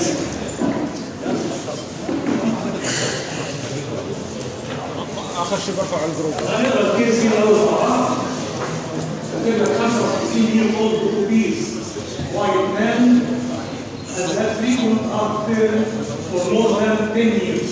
اسف اخر شيء برفع على الجروب هنقرا الكيس دي الاول مع بعض هتبقى 55 year old obese white man has had frequent heart failure for more than 10 years.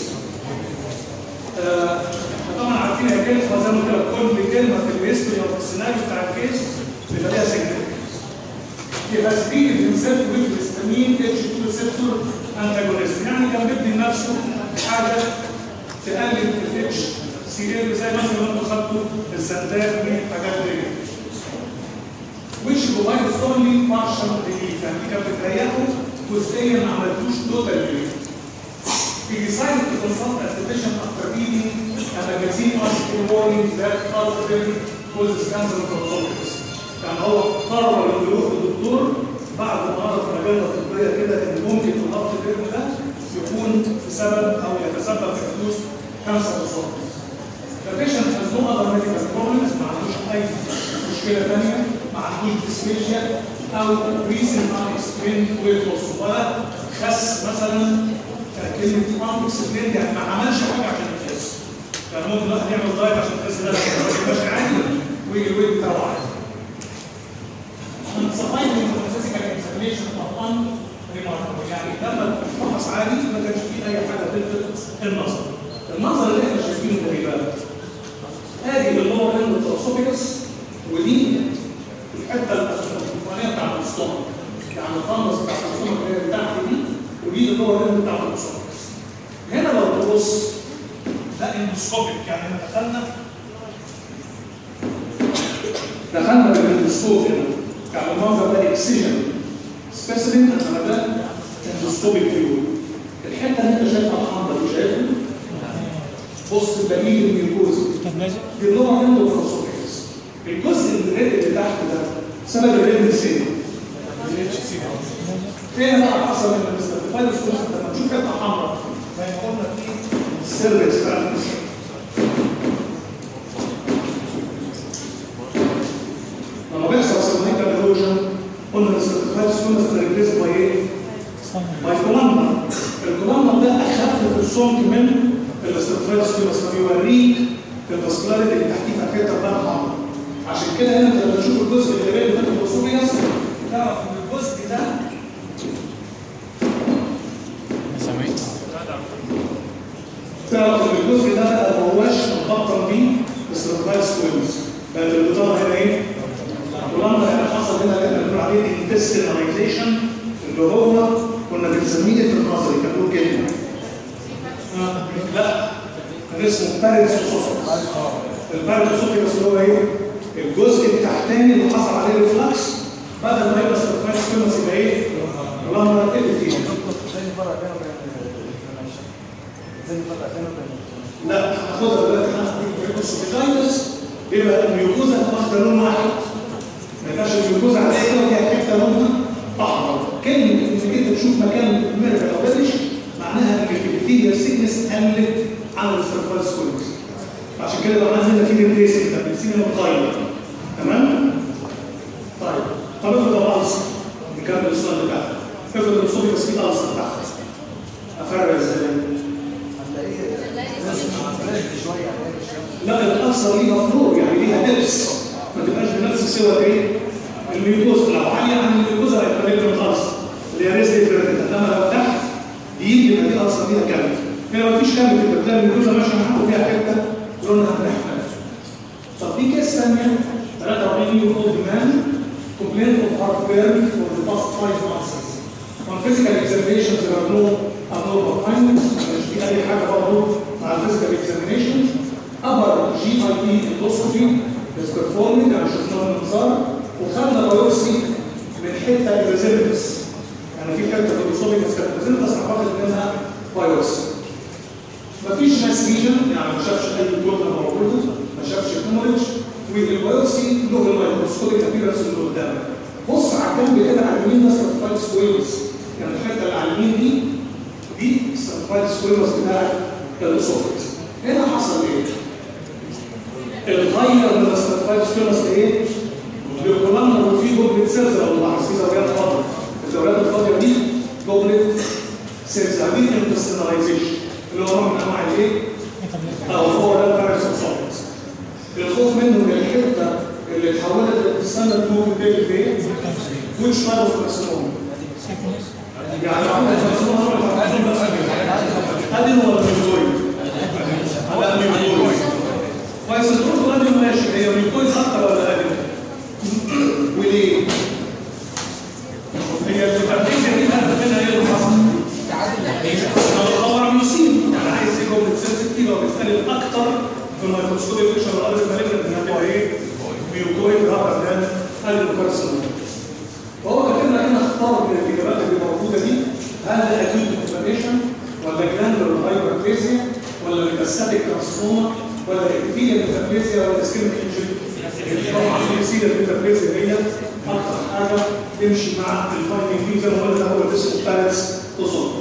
آه، طبعا عارفين يا كيس زي ما قلت لك كل كلمه في الهيستوري او في السيناريو بتاع الكيس بيبقى ليها significance. He has treated himself with histamine H2 receptor antagonist يعني كان بيدي لنفسه حاجه تقلل الاتش سي ال زي مثلا لو انتوا خدتوا السندات والحاجات دي which provides only partial relief يعني كانت بتريحه جزئيا ما عملتوش total relief. He decided to consult a physician after reading a magazine article warning that article causes cancer of esophagus. يعني هو قرر انه يروح للدكتور بعد ما قرا في مجله طبيه كده ان ممكن الضغط الدم ده يكون بسبب او يتسبب في حدوث كانسر esophagus. The patient has no other medical problems ما عندوش اي مشكله ثانيه ما عندوش dysphagia او recent unexplained weight loss ولا خس مثلا كلمه unexplained يعني ما عملش حاجه عشان يخس. يعني ممكن الواحد يعمل دايت عشان يخس ده ماشي عادي ويجي الويت بتاعه عادي. And surviving the physical examination of unremarkable يعني لما الفحص عادي ما كانش فيه اي حاجه تلفت النظر. المنظر اللي احنا شايفينه ده ايه بقى؟ ادي اللور اند الاسوفيكس ودي الحته الفوقانيه بتاعت الاسطوانه يعني الفندس بتاعت الاسطوانه اللي هي بتاعتي دي ودي اللور اند بتاعت الاسوفيكس هنا لو تبص ده اندوسكوبيك يعني احنا دخلنا دخلنا بالاندوسكوب هنا يعني المنظر ده اكسجن سبيسيمين انما ده اندوسكوبيك فيو الحته اللي انت شايفها الحمراء دي شايفها بص البريد الميوكوز طب نازل دي اللغه عنده الاسوفيكس الجزء الريد اللي تحت ده سبب الريد سين فين بقى حصل ان الاستفاده لما تشوف حته حمراء زي ما قلنا في سيرفكس فالنس لما بيحصل سيرفيكال ايروجن قلنا الاستفاده سكونس ريبليس باي ايه؟ باي كولامنا الكولامنا ده اخف في السمك من الاستفاده سكونس فبيوريك الفاسكولاريتي اللي تحتيه في الحته بقى حمراء عشان كده هنا انت لما تشوف الجزء اللي بين ده الاسوفياس تعرف ان الجزء ده سامعين تعرف ان الجزء ده بقى ما هواش مبطل بيه استراتيجي سكوينز بقت البطانه هنا ايه؟ ولما يعني حصل هنا اللي احنا بنقول عليه انتستيناليزيشن اللي هو كنا بنسميه في النظري كان له كلمه آه، لا كان اسمه بارنس اوسوفيكس البارنس اوسوفيكس اللي هو ايه؟ الجزء التحتاني اللي حصل عليه ريفلكس بدل ما يبقى استراتيجي سكوينز يبقى ايه؟ ولما اللي فيه ازاي نفرق بينه وبين الانفلاميشن؟ ازاي نفرق بينه وبين لا هاخدها دلوقتي هناخد السوفيتايتس بيبقى الميوكوزا واخده لون واحد ما ينفعش الميوكوزا على كده فيها حته لونها احمر كلمه انك انت تشوف مكان ميرفل او بلش معناها ان الابيثيليال سيكنس قلت عن السيرفايس كويس عشان كده لو عندنا في ريبليسنج ده بنسينا متغير تمام طيب طب افرض لو ألسر نكمل السؤال بتاعنا افرض الاسوفيكس فيه ألسر تحت افرق ازاي؟ هتلاقي شويه هتلاقي شويه لا الأكثر ليها فلور يعني ليها دبس ما تبقاش بنفس سوى ايه؟ الميوكوز لو عالية عن الميوكوز هيبقى ليها خالص اللي هي ريزلي فيرتيتا انما لو تحت دي يبقى دي أكثر ليها كامل هنا مفيش كامل كده بتلاقي الميوكوزا ماشية معاك وفيها حتة لونها محمر طب في كيس ثانية 43 year old man complained of heartburn for the past five months. On physical examinations there are no abnormal findings مش في أي حاجة برضه مع الفيزيكال examinations upper GIT endoscopy is performed يعني شفناه من المنظار وخدنا بايوبسي من حته الريزيمتس يعني في حته في الاسوفيجس كانت ريزيمتس راح واخد منها بايوبسي مفيش ماس ليجن يعني ما شافش اي جمله موجوده ما شافش هيموريدج والبايوبسي له الميكروسكوبيك ابيرنس اللي قدامك بص على الجنب كده على اليمين ده سيرفايد سكويرز يعني الحته اللي على اليمين دي دي سيرفايد سكويرز بتاعت الاسوفيجس هنا حصل ايه؟ الغير من السيرفايد سكويرز لايه؟ للكولامنا وفي جمله سيلز لو لاحظ في زاويات فاضيه الزاويات الفاضيه دي جمله سيلز عاملين انتستيناليزيشن اللي هو نوع من انواع الايه؟ او هو ده الباراسوسوفيس الخوف منه من الحته اللي اتحولت للستاندرد ممكن تجي في ايه؟ which type of carcinoma؟ يعني عندك carcinoma نوع الكارسينوما بس ادينو ولا ميوكويد؟ لا ميوكويد كويس الدكتور ادينو ماشي هي ميوكويد اكتر ولا ادينو؟ وليه؟ هي البكتيريا دي هدف منها ايه اللي حصل؟ هو رميوسين يعني عايز يجي من سنسيتيف وبالتالي الاكثر في الميكروسكوب بيكشر الارض المالجنت انها تبقى ايه؟ ميوكويد رابر ذان الكارسينوما فهو كاتب لك هنا اختار من الاجابات اللي موجوده دي هل ده اكيد انفلاميشن ولا جلاندر هايبرتريزيا ولا ميتاستاتيك كارسينوما ولا اكتيريا ميتابليزيا ولا سكين انجري طبعا الاكتيريا ميتابليزيا هي اكتر حاجه تمشي مع الفايندنج دي زي ما قلنا هو الاسم بتاعت تصور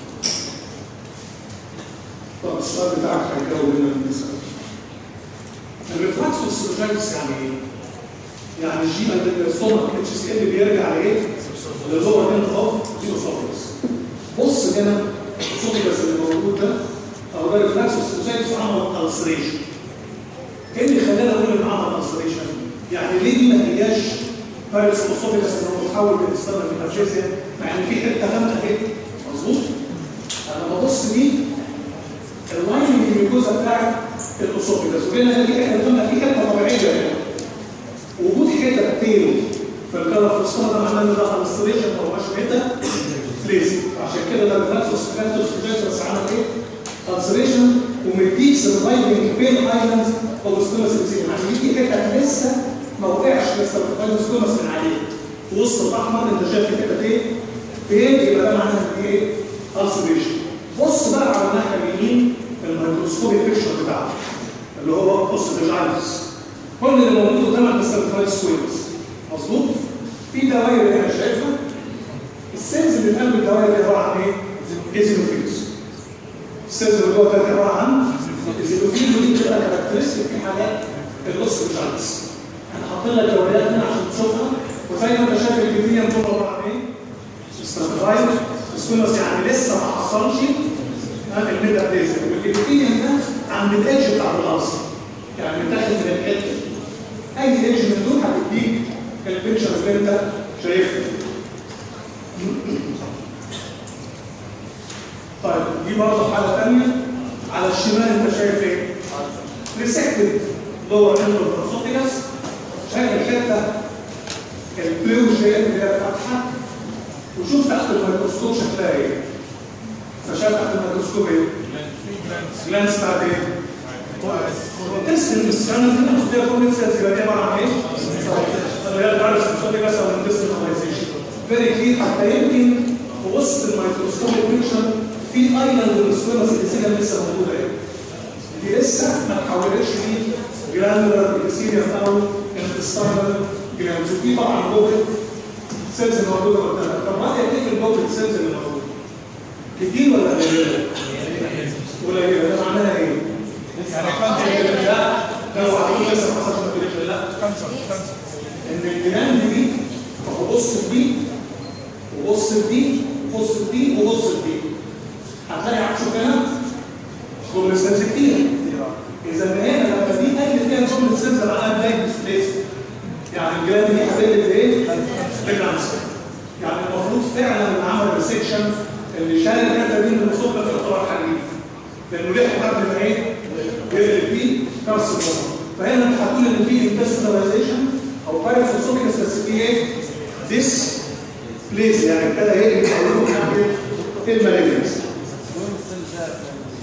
طب السؤال بتاعك هيجاوب لنا النساء الريفراكس والسيروجايتس يعني ايه؟ يعني الجي السومك اتش سي ال بيرجع لايه؟ للور هند اوف ديوسوفيس بص هنا السوفيس اللي موجود ده او ده ريفراكس والسيروجايتس عمل السريشن ايه اللي خلانا نقول ان عمل السريشن؟ يعني ليه دي ما هياش بارس اوسوفيس ان هو متحول من الستاندرد ميتافيزيا مع ان في حته غامقه اهي مظبوط؟ انا ببص دي اللايننج الميكوزا بتاعت الاسوفيجاس وهنا في حته قلنا في حته طبيعيه هنا وجود حته تيل في الكلر في الصوره ده معناه ان ده الستريشن ما هوش حته ليزي عشان كده ده الفلاكس والسكانتوس بس عمل ايه؟ الستريشن ومديك سرفايفنج بين ايلاندز اوف سكومس يعني في حته لسه ما وقعش لسه الفاينل سكومس من عليه في وسط الاحمر انت شايف في حته ايه؟ فين يبقى ده معناها ان ايه؟ الستريشن بص بقى على الناحيه اليمين الميكروسكوبي بيكشر بتاعته اللي هو بص فيجايتس كل اللي موجود قدامك بس الفايت سويلز مظبوط في دوائر اللي انا شايفها السيلز اللي في قلب الدوائر دي عباره عن ايه؟ ايزينوفيلز السيلز اللي جوه ده عباره عن ايزينوفيل ودي بتبقى كاركترستيك في حاجات اللوس فيجايتس انا حاطين لك دوريات هنا عشان تشوفها وزي ما انت شايف الجديد دول عباره عن ايه؟ ستراتيفايد سكولرز يعني لسه ما حصلش الميتابليزم والابيثيليوم ده عند الايدج بتاع الالسر يعني متاخد من الحته اي ايدج من دول هتديك البيكشر اللي انت شايفها طيب دي برضه حاله ثانيه على الشمال انت شايف ايه؟ ريسكتد لور اند اوف اسوفيجاس شايف الحته البلو شايف اللي هي فاتحه وشوف تحت الميكروسكوب شكلها ايه فشاف تحت الميكروسكوب ايه؟ جلانس بتاعت ايه؟ ترسم السنه كده فيها كومنت سيلز يبقى دي عباره عن ايه؟ اللي هي الفيروس بتاعت بس او الانتستيناليزيشن فيري كلير حتى يمكن في وسط الميكروسكوب بيكشر في ايلاند والسكويرس اللي لسه موجوده ايه؟ دي لسه ما اتحولتش ل جرانولار ابيثيليوم او انتستينال جرانز وفي طبعا جوه سيلز موجوده قدامك طب ما ايه في الجوه السيلز اللي موجوده؟ كتير ولا قليله؟ قليله ده معناها ايه؟ يعني كم لا لو هتقول لسه ما حصلش نتيجه لا خمسة خمسة ان الجنان دي بص في دي وبص في دي وبص في دي وبص في دي هتلاقي هتشوف هنا جمل سيلز كتير اذا هنا لما دي اي فيها جمله سيلز معناها بلاك ديسبليس يعني الجنان دي هتقلب ايه؟ بالانسر يعني المفروض فعلا اللي عمل السكشن اللي شال الحته دي من الصوت ده يعتبر حريف لانه لحق قبل ما ايه؟ يقلب بيه كارسينوما فهنا انت هتقول ان في انتستيناليزيشن او بايروسوسوميكس بس في ايه؟ ديس بليز يعني ابتدى ايه؟ يحولوه ناحيه المالجنس وين السن شاف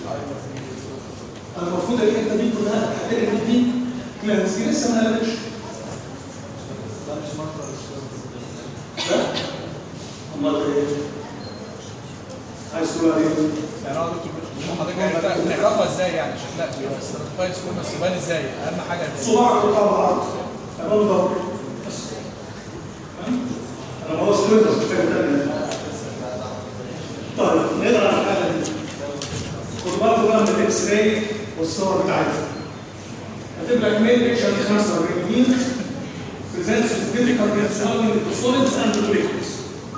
المفروض الحته دي كلها هتقلب دي كلانس دي لسه ما قلبتش ده مش مطر لا امال ايه؟ عايز تقول عليه يعني هو دكتور حضرتك بنعرفها ازاي يعني شكلها السيرتيفايد سكول بس يبان ازاي اهم حاجه ازاي صباعك قطع بعض تمام ضرب بس تمام؟ انا بوظ كل بس مش حاجه ثانيه طيب نقرا على الحاله دي خد بالك بقى من الاكس راي والصور بتاعتها هتبقى لك ميل بيكشر 45 مين presents with difficult in solving the solids and the liquids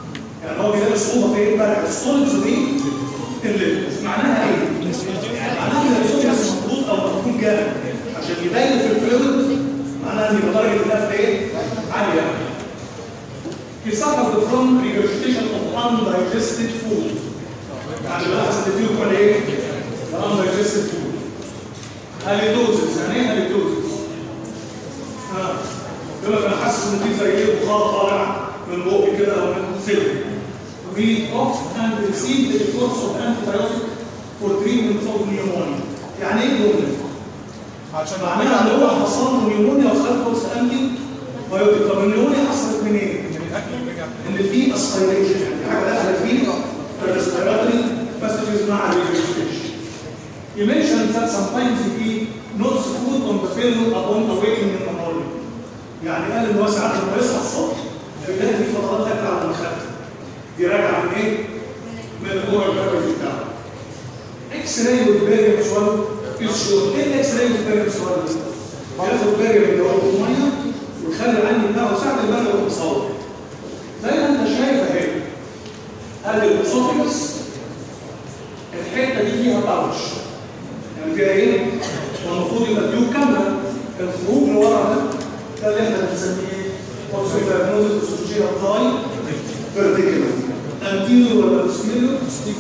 يعني هو بيلاقي صعوبه في ايه بقى السوليدز دي اللي معناها ايه؟ معناها ان الاسوفيجاس مضغوط او مضغوط جامد عشان يبين في الفلويد معناها ان درجه النفس ايه؟ عاليه He suffered from regurgitation of undigested food. يعني بلاحظ ان فيه كل ايه؟ undigested food. هاليدوزس يعني ايه هاليدوزس؟ ها يقول لك انا حاسس ان في زي ايه بخار طالع من بقي كده او من فيلم. We often receive the course of antibiotic for treatment of pneumonia. يعني ايه pneumonia؟ عشان معناها ان هو حصل له نيمونيا وخد كورس انتي بايوتيك طب النيمونيا حصلت منين؟ من الاكل اللي رجع ان في اسبيريشن يعني في حاجه دخلت فيه الريسبيراتوري passages مع الريجستيشن. You mentioned that sometimes he notes food on the pillow upon awakening in the morning. يعني قال ان هو ساعات لما يصحى الصبح بيلاقي في فضلات اكل على المخده. دي راجعه من ايه؟ من الاورال بافج بتاعه. اكس راي والباريوم سوال الشغل ايه الاكس راي والباريوم سوال ده؟ ياخد باريوم اللي هو في ميه ويخلي العين بتاعه ساعه الباريوم وهو مصور. زي ما انت شايف اهي ادي الاسوفيجس الحته دي فيها باوتش يعني فيها ايه؟ والمفروض يبقى تيوب كامله الخروج اللي ورا ده ده اللي احنا بنسميه ايه؟ اوكسيد دايجنوزس اسوشيال داي فيرتيكال انتيريور ولا بوستيريور؟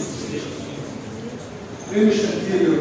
ليه مش انتيريور؟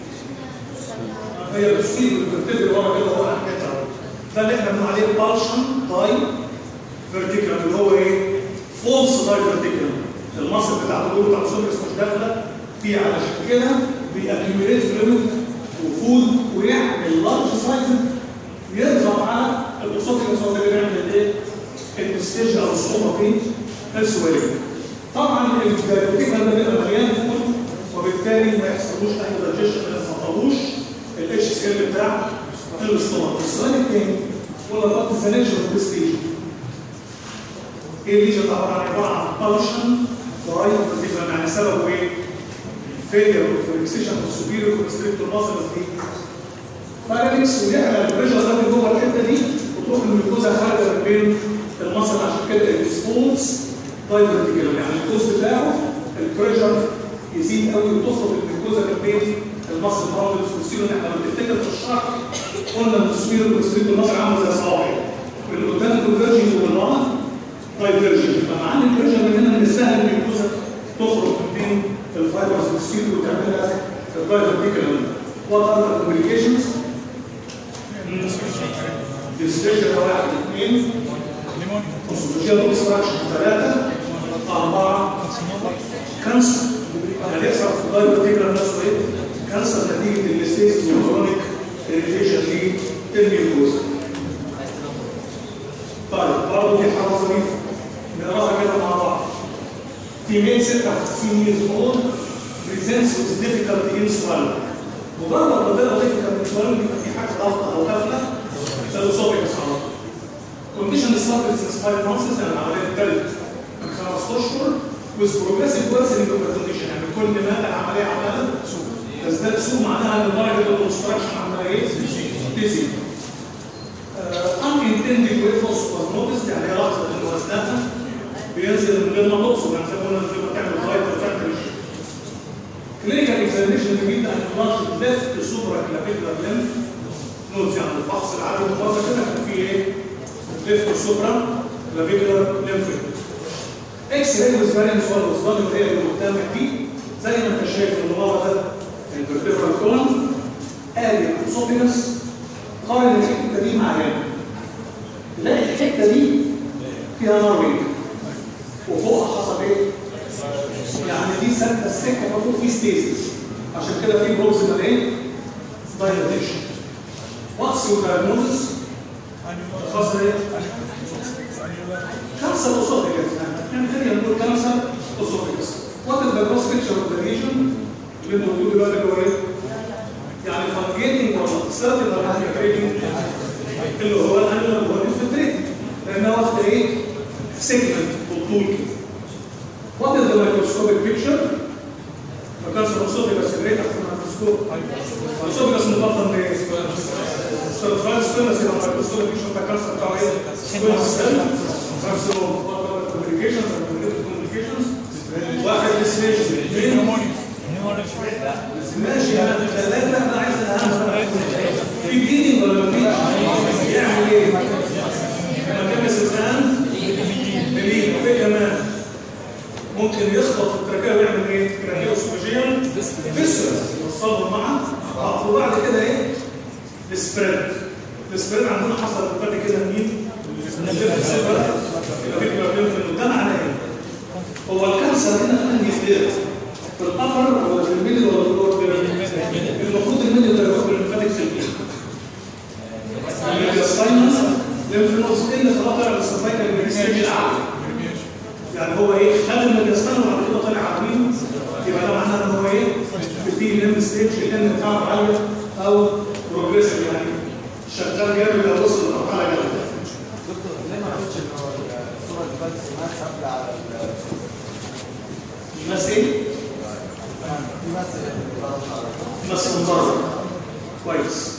هي بوستيريور فيرتيكال ورا كده ورا حكايتها ده اللي احنا بنقول عليه بالشن داي فيرتيكال اللي هو ايه؟ فولس داي فيرتيكال المصل بتاع الدور بتاع السوبرس مش داخله فيه علشان كده بيأكيوميليت فلويد وفود ويعمل لارج سايز يضغط على الاسوفيجس هو اللي بيعمل الايه؟ الستيج او الصعوبه في السوالف. طبعا الفيرتيكال ده بيبقى مليان فود وبالتالي ما يحصلوش اي دايجيشن ما يتفطروش الاتش اس ال بتاع الاستومك. السؤال الثاني هو وات از ذا نيتشر اوف ذيس ليجن؟ ايه الليجن طبعا عباره عن بالشن ضرايب فيرتيكال يعني سببه ايه؟ failure of relaxation of superior constrictor muscles دي فاركس ويعمل البريشر ده جوه الحته دي وتروح الجلوكوزا خارجه من بين المصل عشان كده الريسبونس دايفرتيكال يعني الكوز بتاعه البريشر يزيد قوي وتخرج الجلوكوزا من بين المصل براندلز والسيرو احنا لو تفتكر في الشرح قلنا ان السبيرو كونستريكتور مصل عامل زي صوابع اللي قدام كونفرجن والورا دايفرجن فمع ان البريشر من هنا من السهل الجلوكوزا تخرج من بين الفايبرز والسيل وتعملها الدايفرتيكال وات ار ذا كوميونيكيشنز ديستريشن واحد اثنين ليمون اوسوفيجيال اوبستراكشن ثلاثة أربعة كانسر يعني يحصل في الدايفرتيكال نفسه ايه؟ كانسر نتيجة الستيز والكرونيك اريتيشن للميوكوزا طيب برضه في حاجة ظريفة نقراها كده مع بعض female 56 years old presents with difficulty in swallowing. مجرد ما تلاقي difficulty in swallowing يبقى في حاجه ضغط او غفله الاسوفيجس على طول. Condition started since 5 months يعني العمليه ابتدت من خمس اشهر with progressive worsening of the condition يعني كل ما العمليه عماله تزداد سوء معناها ان درجه الاوبستراكشن عماله ايه؟ تزيد. Uh, unintended weight loss was noticed يعني هي لاحظت ان وزنها بينزل من غير ما تقصد يعني زي ما قلنا زي ما تعمل دايت وتعمل كلينيكال اكزامينشن بيجيب ان لارج ليفت سوبرا كلافيكولار ليمف نوتس يعني الفحص العادي المبسط كده كان فيه ايه؟ ليفت سوبرا كلافيكولار ليمف اكس راي ويز فارينس والوصدان اللي هي اللي قدامك دي زي ما انت شايف اللي ورا ده الفيرتيبرال كولم ادي الاسوفيجس قارن الحته دي مع هنا تلاقي الحته دي فيها نار وفوقها حصل ايه؟ يعني دي سد السكه فوق في ستيزس عشان كده في بروكسيمال ايه؟ دايلاتيشن واتس يور دايجنوزس؟ خاصه ايه؟ كانسر اسوفيجس يعني خلينا نقول كانسر اسوفيجس وات از ذا جروس بيكتشر اوف ذا ليجن اللي انت بتقول دلوقتي اللي هو ايه؟ يعني فانجيتنج ولا سيرتيف ولا اللي هو الانيمال هو انفلتريتنج لانها واخده ايه؟ سيجمنت بالطول كده. What is the microscopic picture? فكانسر اسوفيجس اللي تحت الميكروسكوب اسوفيجس مبطن بايه؟ ستراتيفايد سبينس يبقى الميكروسكوبيك بيكتشر بتاع الكانسر بتاعه ايه؟ سبينس سيل كارسينوم كوميونيكيشن كومبليكيشنز واحد ديسبيشن اثنين ماشي انا ثلاثه انا عايز الاهم في بليدنج ولا مفيش؟ يعمل ايه؟ لما كان السخان بليد وفي كمان ممكن يخبط في التراكيه ويعمل ايه؟ تراكيه اسوفاجيال فيسرس يوصلهم مع بعض وبعد كده ايه؟ السبريد السبريد عندنا حصل الفرق كده مين؟ يبقى في بروبلم في النوم. ده معناه ايه؟ هو الكانسر هنا في انهي ستيج؟ في الابر ولا في الميدل ولا في اللور المفروض الميدل ده يروح بالليمفاتيك سيل الميدياستاينس ليمفنوز اللي خلاص طلع بالسيرفايكال الستيج الاعلى يعني هو ايه خد الميدياستاين وبعد كده طلع على مين يبقى ده معناه ان هو ايه في ليم ستيج الان بتاعه عاليه او بروجريسيف يعني شغال جامد او وصل لمرحله جامده دكتور ليه ما قلتش ان هو الصوره اللي فاتت ماس قافله على ال- الناس ايه؟ في ماس خلاص على الناس منظره كويس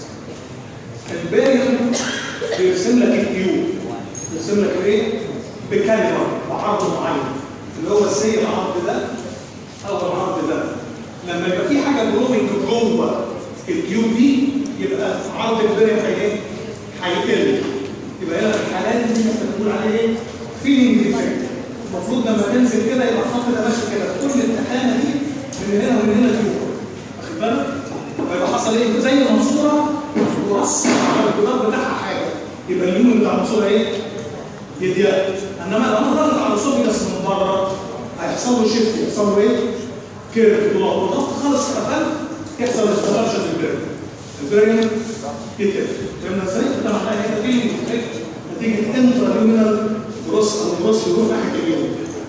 الباين بيرسم لك الكيو بيرسم لك ايه؟ بكلمه بعرض معين اللي هو السي العرض ده او العرض ده لما يبقى في حاجه جرومنج جوه الكيوب دي يبقى عرض البريم هي ايه؟ هيقل يبقى هنا في الحالات دي انت بتقول عليه ايه؟ فيلينج ديفكت المفروض لما تنزل كده يبقى الخط ده ماشي كده كل التخانه دي من هنا ومن هنا كيوب واخد بالك؟ فيبقى حصل ايه؟ زي منصوره ورص على الجدار بتاعها حاجه يبقى اليوم بتاع المنصوره ايه؟ يضيق انما لو انا ضغط على صوبياس من بره هيحصل له شيفت يحصل له ايه؟ كيرف ضغط وضغط خالص قفل يحصل استراتشن في البرن البرن يتقفل فهمنا ازاي؟ ده معناه هنا في نتيجه انترا ليومينال جروس او الجروس يروح ناحيه اليوم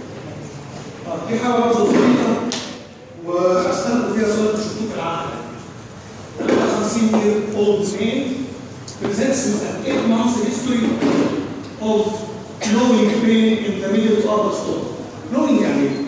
آه، في حاجه برضه ظريفه وهستخدم فيها سؤال شفتوه في العالم 50 year old man presents with an 8 months history of knowing pain in the middle of upper stomach. knowing يعني ايه؟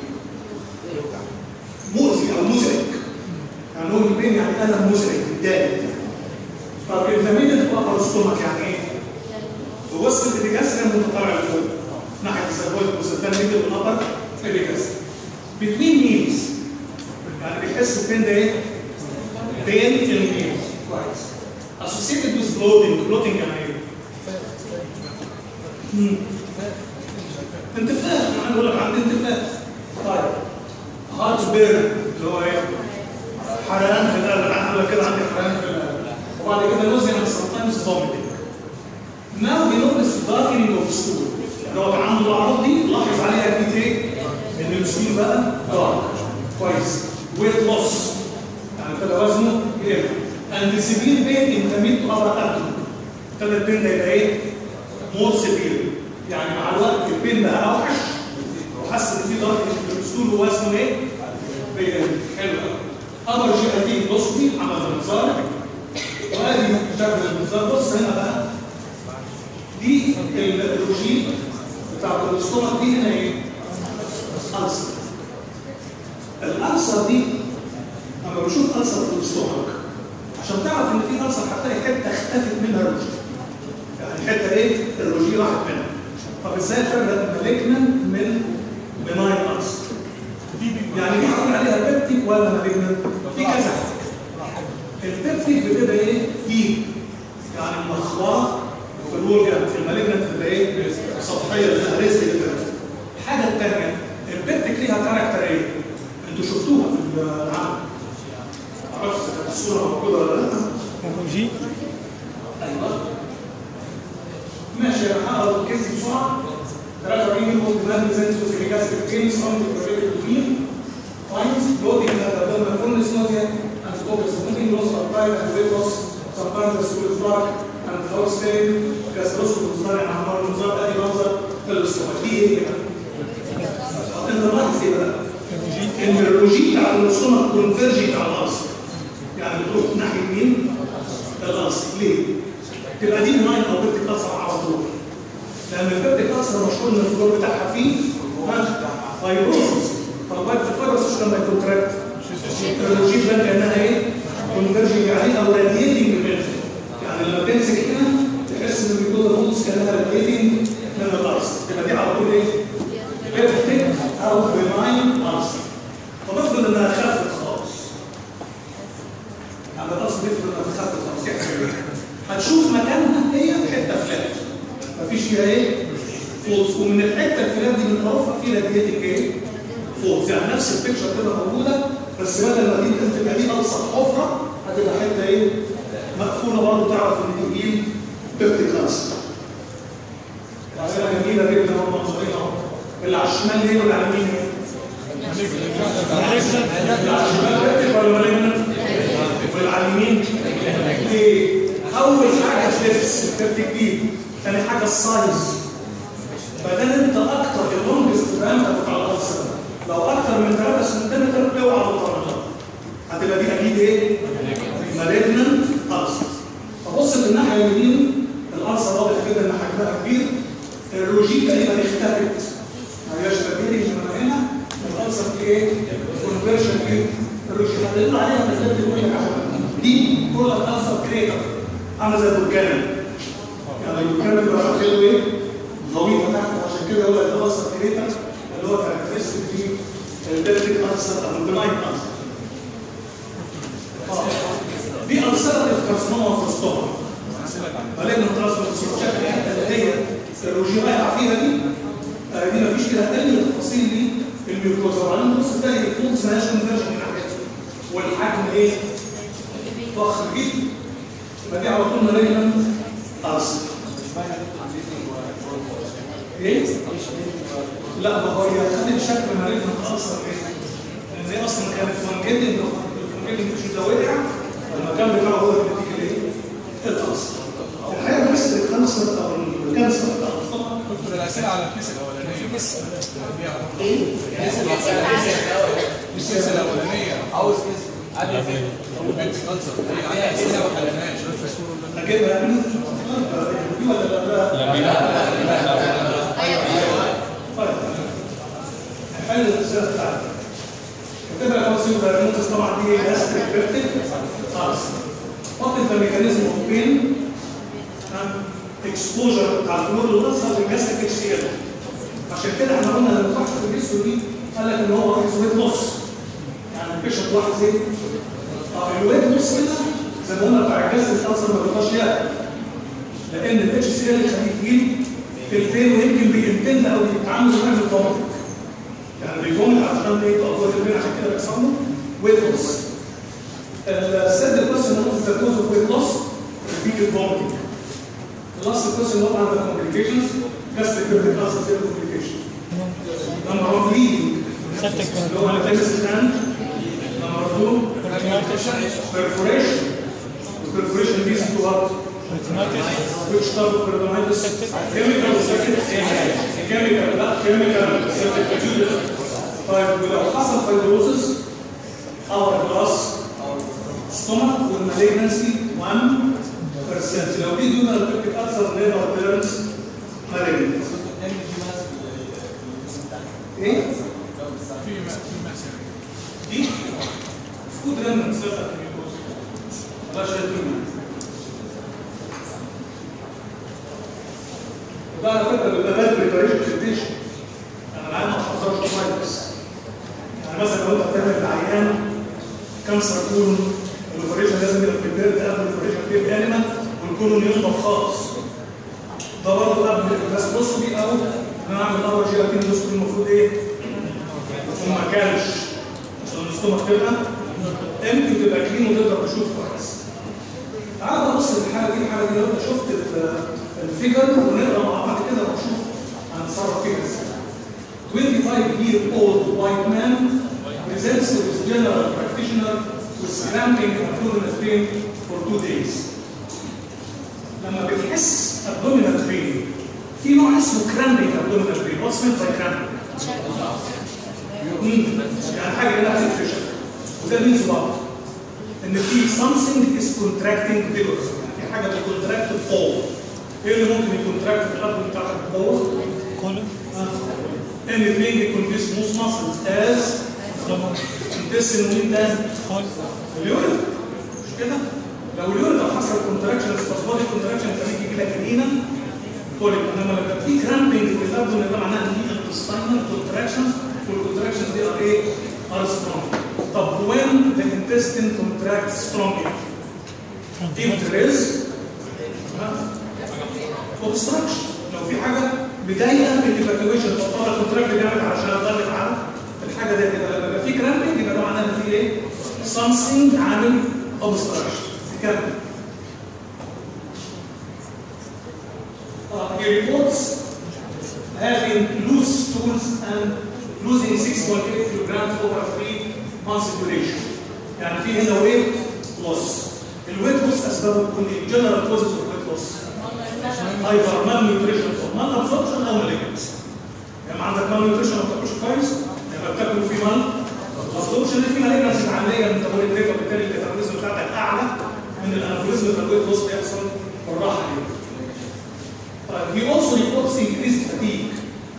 مؤذي او مزعج. يعني knowing pain يعني الم مزعج متضايق. طب in the middle of upper stomach يعني ايه؟ في وسط الابيجاستريم متطلع لفوق ناحيه السيرفويد والسيرفان ميدل والابر ابيجاستريم. between knees يعني بيحس البين ده ايه؟ بين الكنين كويس associated with bloating bloating يعني ايه؟ مم. انتفاخ انا بقول لك عندي انتفاخ طيب هارت بيرن اللي هو ايه؟ حرقان في القلب انا هقول لك كده عندي حرقان في القلب وبعد كده لوزي انا sometimes vomiting now he noticed darkening of stool اللي هو كان عنده الاعراض دي لاحظ عليها اكيد ايه؟ ان الستول بقى دارك كويس ويت لوس يعني كده وزنه يقل and severe pain in the mid to upper abdomen ابتدى البين ده يبقى ايه؟ مور سيفير يعني مع الوقت البين بقى اوحش وحس ان في ضغط في الاسطول ووزنه ايه؟ بيقل حلو قوي امر جي اي تي بصي عمل المنظار وادي شكل المنظار بص هنا بقى دي الروجين بتاعت الاستومك دي هنا ايه؟ ألسر الألسر دي لما بشوف ألسر في الاستومك عشان تعرف ان في ألسر هتلاقي حته اختفت منها الروجين يعني الحته ايه؟ الروجين راحت منها طب ازاي افرق مالجنان من بناين ألسر؟ يعني دي هقول عليها بيبتيك ولا مالجنان؟ في كذا حاجه البيبتيك بتبقى ايه؟ ديب يعني مخواه في الورجن في المالجنان بتبقى ايه؟ سطحيه لها ريسك الحاجه الثانيه البيبتيك ليها كاركتر ايه؟ انتوا شفتوها في العمل معرفش اذا كانت الصوره موجوده ولا لا جي ايوه ماشي انا هقرا الكيس بسرعه 43 يوم دماغ زنس وسيليكاستيك كينز اون ديكوريتد دومين finds bloating at the abdominal fullness nausea and focus moving loss of pride and weight loss sometimes the stool is dark and throat stain gastroscopy بتطلع عن عمار المنظار ادي منظر في الاستومك دي ايه كده؟ انت لاحظ ايه بقى؟ ان الروجين بتاع الاستومك كونفيرجنج على الارسل يعني بتروح ناحيه مين؟ الارسل ليه؟ تبقى دي ماين او بيبتيك كسر على طول لان البيبتيك كسر مشهور ان الفلور بتاعها فيه فيروسس فالوايت فيروسس لما يكونتراكت الروجين ده كانها ايه؟ كونفيرجنج عليه او راديتنج منه يعني لما تمسك هنا تحس ان الجلوكوز الرولز كانها راديتنج من الارسل يبقى دي على طول ايه؟ بيبتيك او في راديتنج ايه؟ فورس يعني نفس البيكشر تبقى موجوده بس بدل ما دي تبقى دي ابسط حفره هتبقى حته ايه؟ مقفوله برضه تعرف ان دي ايه؟ بيبتيك كانسر. وعلامه جميله جدا هم منظورين اهو اللي على الشمال ايه واللي على اليمين ايه؟ اللي على الشمال بيبتيك ولا مالجنت؟ واللي على اليمين ايه؟ اول حاجه اللبس البيبتيك دي ثاني حاجه السايز فدام انت اكتر اللونجست دايمتر بتاع القصر لو اكتر من 3 سنتيمتر اوعى تطرقها هتبقى دي اكيد ايه؟ مالجننت ألسر فبص في الناحيه اليمين الألسر واضح جدا ان حجمها كبير الروجين تقريبا اختفت ما هياش تبديلي من هنا الألسر في ايه؟ كونفرشن في الروجين هتقول عليها بالذات يقول لك عشان دي كل الألسر كريتر عامله زي البركان يعني البركان بيبقى شكله ايه؟ غويطه تحت عشان كده هو الألسر كريتر اللي هو كاركترستيك في البيرتيك ألسر أو البناين ألسر دي ألسرتيف كارسنوما في الصدر ولكن ترانسفير شكل الحته اللي هي الروجين رايحه فيها دي آه، دي مفيش فيها اي تفاصيل دي الميوكوزا وبعدين بص تلاقي الفوكس مالهاش كونفرجن من ناحيتها والحجم ايه؟ ضخم جدا فدي على طول مالجنت ألسر ايه؟ لا ما هو هي خدت شكل مالجنت ألسر ايه؟ لان هي اصلا كانت فانجيتنج الفانجيتنج مش ده وقع المكان بتاعه هو اللي بيديك الايه؟ الألسر الحقيقه بس الكانسر او الكانسر بتاع الصدر دكتور الاسئله على الكيس الاولانيه بس ايه؟ الكيس الاولانيه عاوز اسم البنت كانسر هي عندها اسئله ما حلناهاش اجيبها يعني دي ولا لا؟ لا طيب حل الرساله بتاعتك كتبها كونسيوم دايجنوستس طبعا دي جاستريك بيرتك خالص حط انت ميكانيزم اوف بين اكسبوجر بتاع الفلور اللي بتحصل في الجاستريك اتش سي ال عشان كده احنا قلنا لما تحت في الجسم دي قال لك ان هو ويت لوس يعني البيشنت واحد زي طب الويت لوس كده زي ما قلنا بتاع الجاستريك الالسر ما بيبقاش ياكل لان الاتش سي ال خفيفين في البين ويمكن بيمتن او بيتعاملوا زي ما الفومت يعني بيفومت عشان ايه تقوى البين عشان كده بيحصل له ويت لوس السيد كويشن نوت ذا كوز اوف ويت لوس repeated vomiting The last question what are the complications? Gastric peptic ulcer fail complication. Number one, bleeding. اللي هو الانتستين hand. Number two, perforation. The perforation leads to what? Which type of peritonitis? Chemical septic. Chemical, لا chemical septic conjugal. طيب ولو حصل fibrosis our glass stomach والmalignancy 1% لو دي دون البيبتيك ألسر نيفر بيرنس مالجنت ايه؟ في م- في مسافه دي فود ريمنت سيرفر ده شيء تاني وده على فكره بيبقى باد بريباريشن برزنتيشن انا العيان ما تحضرش كويس يعني مثلا لو انت بتعمل العيان كانسر كولون الاوبريشن لازم يبقى بريبيرد قبل الاوبريشن بيبقى انيمال والكولون ينضف خالص ده برضه قبل الجاستروسكوبي او ان انا اعمل اول جيلاتين دوسكوبي المفروض ايه؟ يكون ما كانش عشان الاستومك تبقى امتى تبقى كلين وتقدر تشوف كويس. تعال نبص للحاله دي الحاله دي لو انت شفت ال- الفيجر ونقرا مع بعض كده ونشوف هنتصرف فيها ازاي. 25 year old white man presents to his general practitioner with cramping and abdominal pain for two days. لما بتحس abdominal pain في نوع اسمه cramping abdominal pain. What's meant by cramping؟ مم. يعني حاجه هنا هتفشل وده مين بعض ان في something is contracting vigorous يعني في حاجه بتكونتراكت بقوه ايه اللي ممكن يكونتراكت في الارض بتاعتك بقوه؟ anything يكون فيه smooth muscles as intestine ومين تاني؟ اليوريت مش كده؟ لو اليوريت حصل كونتراكشن استثماري كونتراكشن خليك يجي لك هنا كوليك انما لما يبقى في كرامبنج في الابدومين ده معناه ان في intestinal contractions والكونتراكشنز دي ار ايه؟ ار strong طب when the intestine contracts strongly if there is ها، obstruction لو في حاجه بدايه بالايفاكيويشن فالطبق كونتراكت جامد عشان اغلب على الحاجه دي كده لما يبقى في كرامبنج يبقى ده معناه ان في ايه؟ something عامل obstruction في كرامبنج Uh, he reports having loose stools and losing 6.8 kilograms over three months duration. يعني في هنا weight loss. الويت لوس اسبابه تكون ايه؟ general causes of weight loss. هايبر مال نيوتريشن مال ابسوربشن او مالجنت. يعني عندك مال نيوتريشن ما بتاكلش كويس يبقى بتاكل في مال ابسوربشن في مالجنت عمليه من تمويل الريت وبالتالي الميتابوليزم بتاعتك اعلى من الانابوليزم فالويت لوس بيحصل بالراحه كده. طيب he also reports increased fatigue.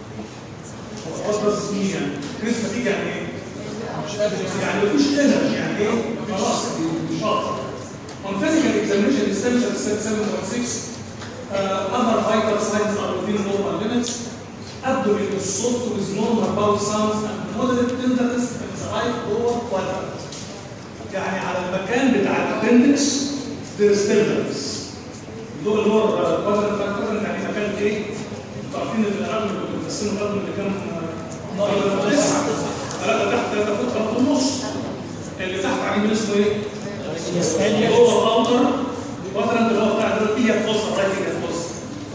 هو خلاص بس اسمه يعني increased fatigue يعني ايه؟ مش قادر يعني مفيش انرجي يعني ايه؟ خلاص شاطر. On physical examination, the temperature is set 7.6. Uh, other vital signs are within normal limits. Abdomen is soft with normal bowel sounds and moderate tenderness in the right lower quadrant. يعني على المكان بتاع الابندكس there is tenderness. اللور اللور كوادرنت كوادرنت يعني مكان ايه؟ انتوا عارفين ان الرقم اللي كنتوا بتقسموا الرقم اللي كان آه، تسعه ثلاثه تحت ثلاثه فوق ثلاثه ونص اللي تحت عليه اسمه ايه؟ هو اوتر كوادرنت اللي هو بتاع دلوقتي هي فوسا رايت هي فوسا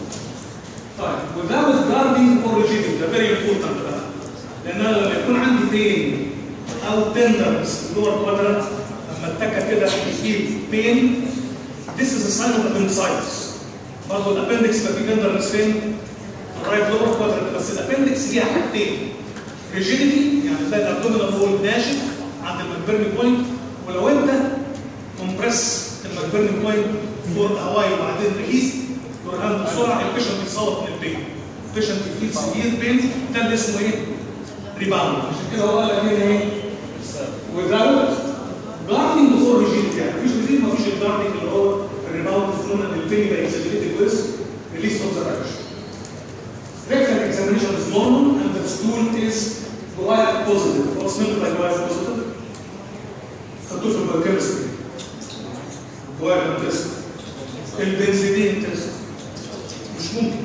طيب without guarding or rigidity ده very important بقى لان انا لما يكون عندي بين او تندرنس اللور كوادرنت لما اتكى كده يجيب بين This is a sign of appendicitis. برضه الابندكس يبقى فيه تندرنس فين؟ الرايت لور كوادرنت بس الابندكس ليها حاجتين ريجيديتي يعني تلاقي الابدومينال وول ناشف عند المكبرني بوينت ولو انت كومبريس المكبرني بوينت فور هواي وبعدين ريليز يور هاند بسرعه البيشنت بيصوت من البين البيشنت بيفيل سيفير بين ده اللي اسمه ايه؟ ريباوند عشان كده هو قال لك هنا ايه؟ without guarding before rigidity يعني مفيش rigidity مفيش الجاردنج اللي هو الريباوند فنون ان البين يبقى exaggerated with release of the rash. Rectal examination is normal and the stool is Guaiac positive. What's meant by Guaiac positive? خدوه في البايوكيمستري. Guaiac test. البنزيدين تيست. مش ممكن.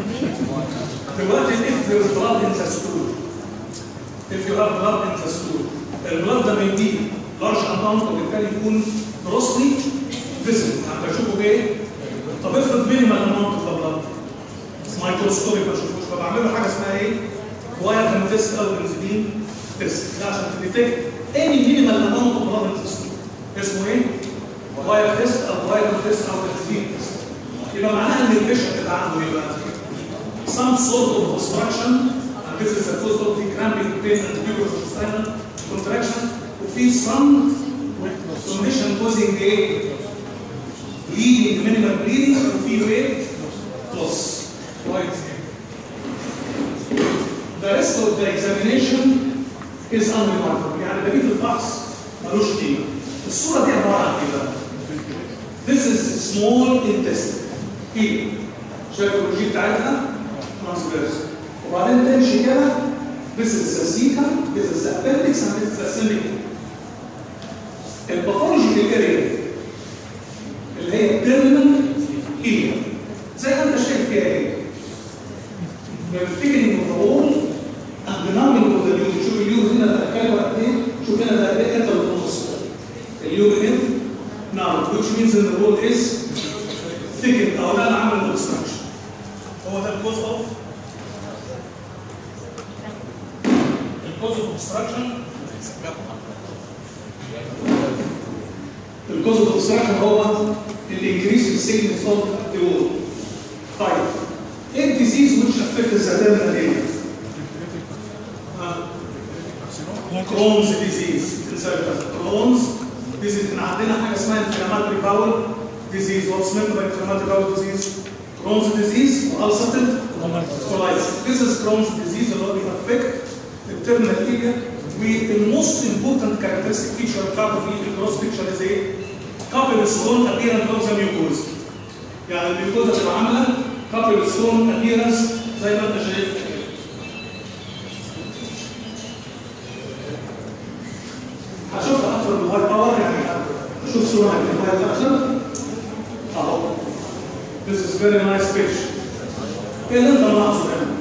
دلوقتي if there is blood in the stool if you have blood in the stool البلاد ده بيديه لارج اماونت وبالتالي يكون grossly visible يعني بشوفه بايه؟ طب افرض مينيمال اماونت اوف بلاد مايكروسكوبي ما اشوفوش فبعمل له حاجه اسمها ايه؟ واير تيست او بنزيدين تيست ده عشان تديتكت اني مينيمال اماونت اوف بلاد ان ذا اسمه ايه؟ واير تيست او واير تيست او بنزيدين تيست يبقى معناها ان البيشنت اللي عنده ايه بقى؟ some sort of obstruction and this is the cause of the cramping pain and feverish spinal contraction وفي some condition causing ايه؟ bleeding minimal bleeding وفي weight loss كويس The rest of the examination is unremarkable يعني بقية الفحص ملوش قيمة الصورة دي عبارة عن ايه بقى؟ This is small intestine here شايف الوجيه بتاعتها ترانسفيرس وبعدين تمشي كده this is the cecum this is the appendix and this is the celiac الباثولوجيكال اريا اللي هي التيرمينال ايريا زي ما انت شايف فيها ايه thickening of the wall and the numbing of the lube شوف اليوم هنا ده كام قد ايه شوف هنا ده قد ايه كده في النص اليوم هنا نعم which means ان the wall is thickened او لا عمل obstruction هو ده الكوز اوف الكوز اوف obstruction الكوز اوف obstruction هو الانكريس في السيجنس اوف ذا وول طيب ايه الديزيز which affect the terminal area؟ كرونز ديزيز كرونز ديزيز احنا عندنا حاجه اسمها inflammatory bowel disease what's meant by inflammatory bowel disease Crohn's disease ulcerative colitis. This is Crohn's disease اللي هو بيأفكت الترمينال اريا والموست امبورتنت كاركترستيك فيتشر بتاعته في الكروس بيكشر از ايه؟ كابل ستون ابيرنس اوف ذا ميوكوز. يعني الميوكوزا بتبقى عامله كابل ستون ابيرنس زي ما انت شايف كده. هشوفها اكتر من هاي باور يعني هشوف صوره من هاي اكتر اهو This is very nice fish. ايه اللي انت ملاحظه هنا؟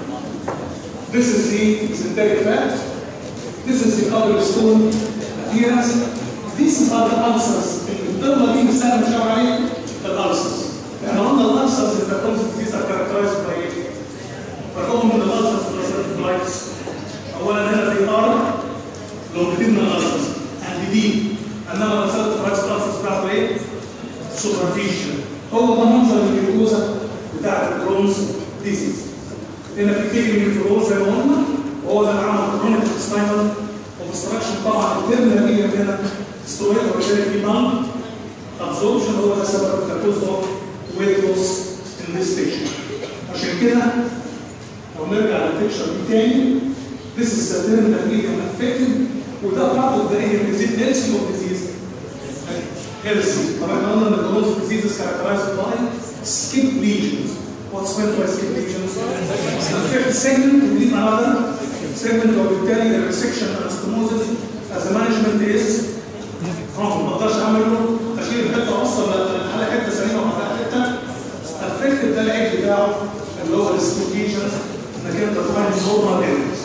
This is the synthetic fat. This is the cobblestone appearance. These are the ulcers. الضمة دي مثال مش عليه الألسرز. يعني قلنا الألسرز in the concept these are characterized by ايه؟ فرقهم من الألسرز في اللايتس. أولا هنا في ار لونجيتيودنال الألسرز and دي انما مساله الرايس الألسرز بتاعته ايه؟ سوبرفيشال. هو ده منظر الجلوكوزا بتاع الكرونز ديزيز. هنا في تيجي من الفلور زي ما قلنا وهو ده اللي عمل كرونيك سباينال اوبستراكشن طبعا الترم هي هنا ستوريت وبالتالي في نون ابزوربشن هو ده سبب الكوز اوف ويت لوس ان ذيس بيشنت عشان كده لو نرجع للبيكشر دي تاني This is the term that we have affected وده part of the disease healthy of disease healthy طبعا احنا قلنا ان الكروز disease is characterized by skip lesions What's meant by skip lesions? The fifth segment we another segment وبالتالي الريسكشن anastomosis as a management is اه ما اقدرش اعمل له اشيل حته اوصل لحاله حته سليمه وحاله حته افكت ده العيب بتاعه اللي هو السكيب ليجنز انك انت تفاين نورمال ايرز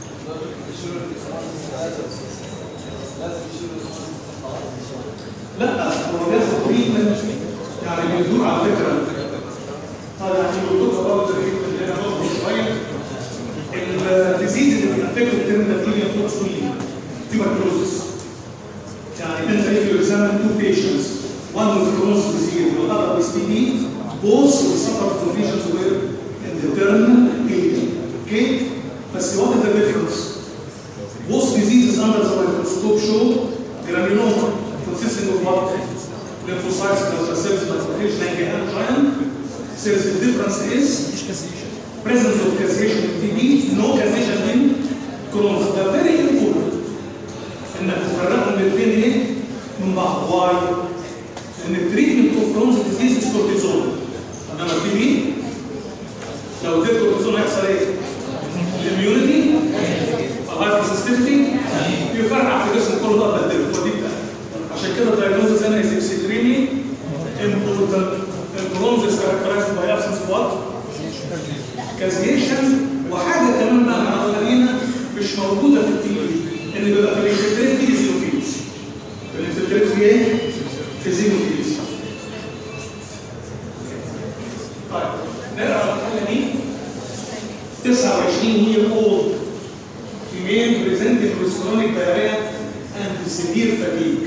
لا هو بياخد تريتمنت يعني بيدور على فكره طيب يعني بيدور برضه التريتمنت اللي انا باخده شويه الديزيز اللي بيأفكت الترمينال دي فوق سويلي tuberculosis يعني انت if you examine two patients one with Crohn's disease and the other with TB both will suffer from lesions where in the terminal area okay بس what is the difference both diseases under the microscope show granuloma consisting of what lymphocytes plasma cells macrophage Langerhans giant cells the difference is presence of caseation in TB no caseation in Crohn's ده very important انك تفرقهم الاثنين ايه من بعض واي لان التريتمنت اوف كرونز ديزيز از كورتيزون انما التي بي لو اديت كورتيزون هيحصل ايه؟ الاميونيتي الهايبر سنسيتيفيتي يفرقع في الجسم كله ده بدله ودي عشان كده الدايجنوزز هنا از اكستريملي امبورتنت الكرونز از كاركترايزد باي ابسنس وات كازيشن وحاجه كمان بقى مع خلينا مش موجوده في التي بي ان بيبقى في الانفلتريت في زيروفيلز في الانفلتريت في ايه؟ في زيروفيلز طيب نقرا الحاله دي 29 year old female presenting with chronic diarrhea and severe fatigue.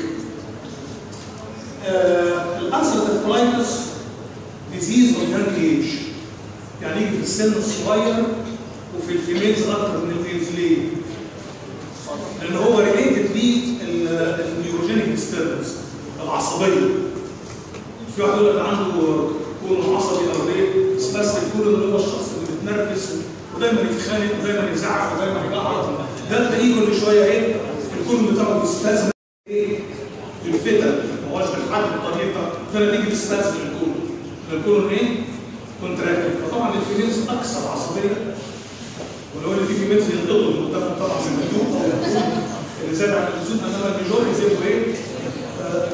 الألسرتيف colitis disease of young age يعني يجي في السن الصغير وفي الفيميلز اكتر من الميلز ليه؟ لان هو ريليتد بالنيوروجينيك ديستربنس العصبيه في واحد يقول لك عنده كون عصبي او ايه سباستيك كون اللي هو الشخص اللي بيتنرفز ودايما يتخانق ودايما يزعق ودايما يجعر ده تلاقيه كل شويه ايه الكون بتاعه بيستازم ايه الفتن ما هوش بالحد الطبيعي بتاعه ده نتيجه استازم الكون الكون ايه كونتراكتيف فطبعا الفيميلز اكثر عصبيه ولو ان في فيميلز ينضغطوا المتفق طبعا من الهدوء او الهدوء اللي زاد عن اللزوم انما الميجور يسيبوا ايه؟ آه،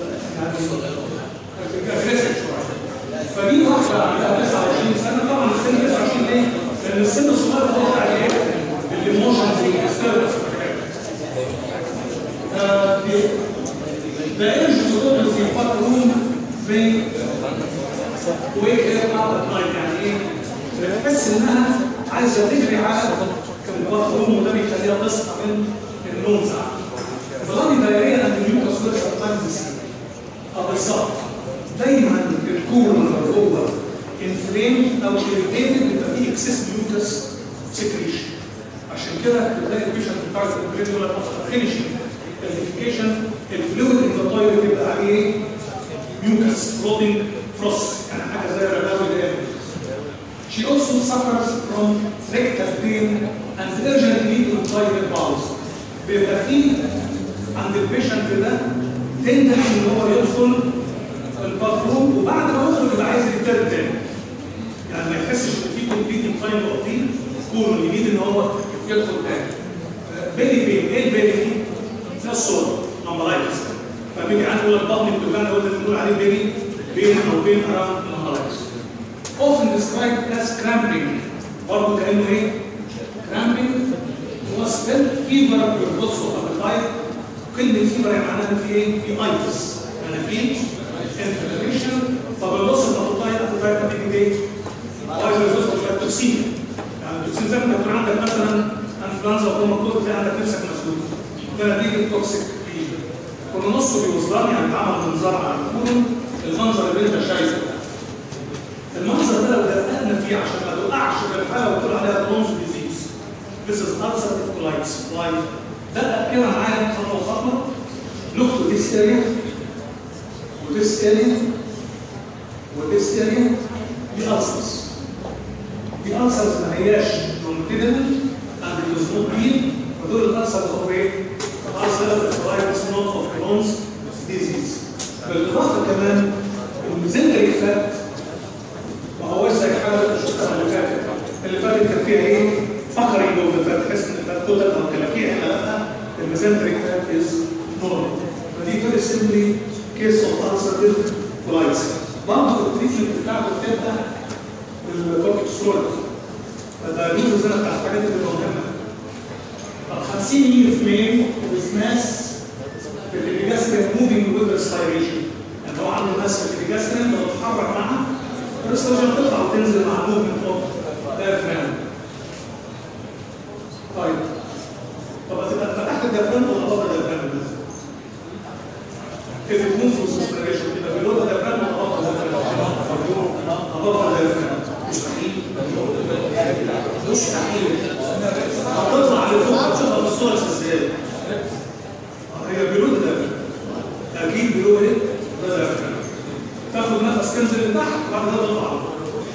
يعني اجريسيف شويه فدي واحده عندها 29 سنه طبعا السن 29 ليه؟ لان السن الصغير ده بتاع الايه؟ الايموشنز والستيرس The energy to go to the fuck room they wake her up at night يعني ايه؟ بتحس انها عايزه تجري على الباث روم وده بيخليها تصحى من النوم ساعات. فضلني دايريه ان الميوكس ويرس اتلانتس اه بالظبط دايما الكولون اوفر انفليم او irritated بيبقى فيه اكسس ميوكس سكريشن عشان كده تلاقي البيشنت بتاع البريد يقول لك افتر فينشنج الفيكيشن الفلويد ان ذا تويلت بيبقى عليه ايه؟ ميوكس فلوتنج فروست يعني حاجه زي الرباوي ده She also suffers from rectal pain and urgent need to toilet bowels. بيبقى فيه عند البيشنت ده تندم ان هو يدخل الباثروم وبعد ما يدخل يبقى عايز يترد تاني. يعني ما يحسش ان في كومبليت تايم اوف دي كولون يريد ان هو يدخل تاني. بيلي بين ايه البيلي دي؟ ده الصور امبلايتس فبيجي عنده يقول لك بطني بتوجعني يقول لك بنقول عليه بيلي بين او بين اراوند often described as cramping برضه كانه ايه؟ cramping ستيل فيفر بصوا ابيتايت كلمه فيفر يعني معناها في ايه؟ في ايتس يعني في انفلاميشن طب البص الابيتايت ابيتايت ده بيجي ايه؟ فايروس بصوا توكسين يعني التوكسين زي ما يكون عندك مثلا انفلونزا او كورونا تلاقي عندك نفسك مسدود ده نتيجه توكسيك فيفر كنا نصه بيوصلان يعني اتعمل منظار على الكون المنظر اللي انت شايفه المنظر ده لو دققنا فيه عشان ما تقعش في الحاله وتقول عليها برونز ديزيز This is ulcerative colitis. Why? دقق كده معايا خطوه خطوه look to this area وthis area وthis area دي ulcers دي ulcers ما هياش longitudinal and it is not deep ودول الالسرز اوف ايه؟ ulcerative colitis not of Crohn's disease. بالاضافه كمان الميزنتريك فات ما هوش زي الحاله اللي شفتها اللي فاتت اللي فاتت كان فيها ايه؟ فقري جوه الفات تحس ان الفات توتال او كلاكيه احنا لا الميزنتريك فات از نورمال فدي فيري سيمبلي كيس اوف ulcerative colitis برضه التريتمنت بتاعته بتبدا بالكورتيكوسترويد فالدايجنوز هنا بتاع الحاجات اللي مهمه طب 50 years male with mass في الإليجاسترين moving with respiration يعني هو عنده ماس في الإليجاسترين لو اتحرك معاه الريسبيريشن تطلع وتنزل مع الموفمنت اوف diaphragm طيب طب هتبقى فتحت الديافرام ولا بره الديافرام بس؟ كيف تكون في الريسبيريشن كده بيلوت الديافرام ولا بره الديافرام؟ بره الديافرام مستحيل مستحيل هتطلع لفوق هتشوفها في الصور ازاي؟ هي بيلود ده اكيد بيلود ايه؟ ده ده تاخد نفس تنزل لتحت وبعد كده تطلع لفوق.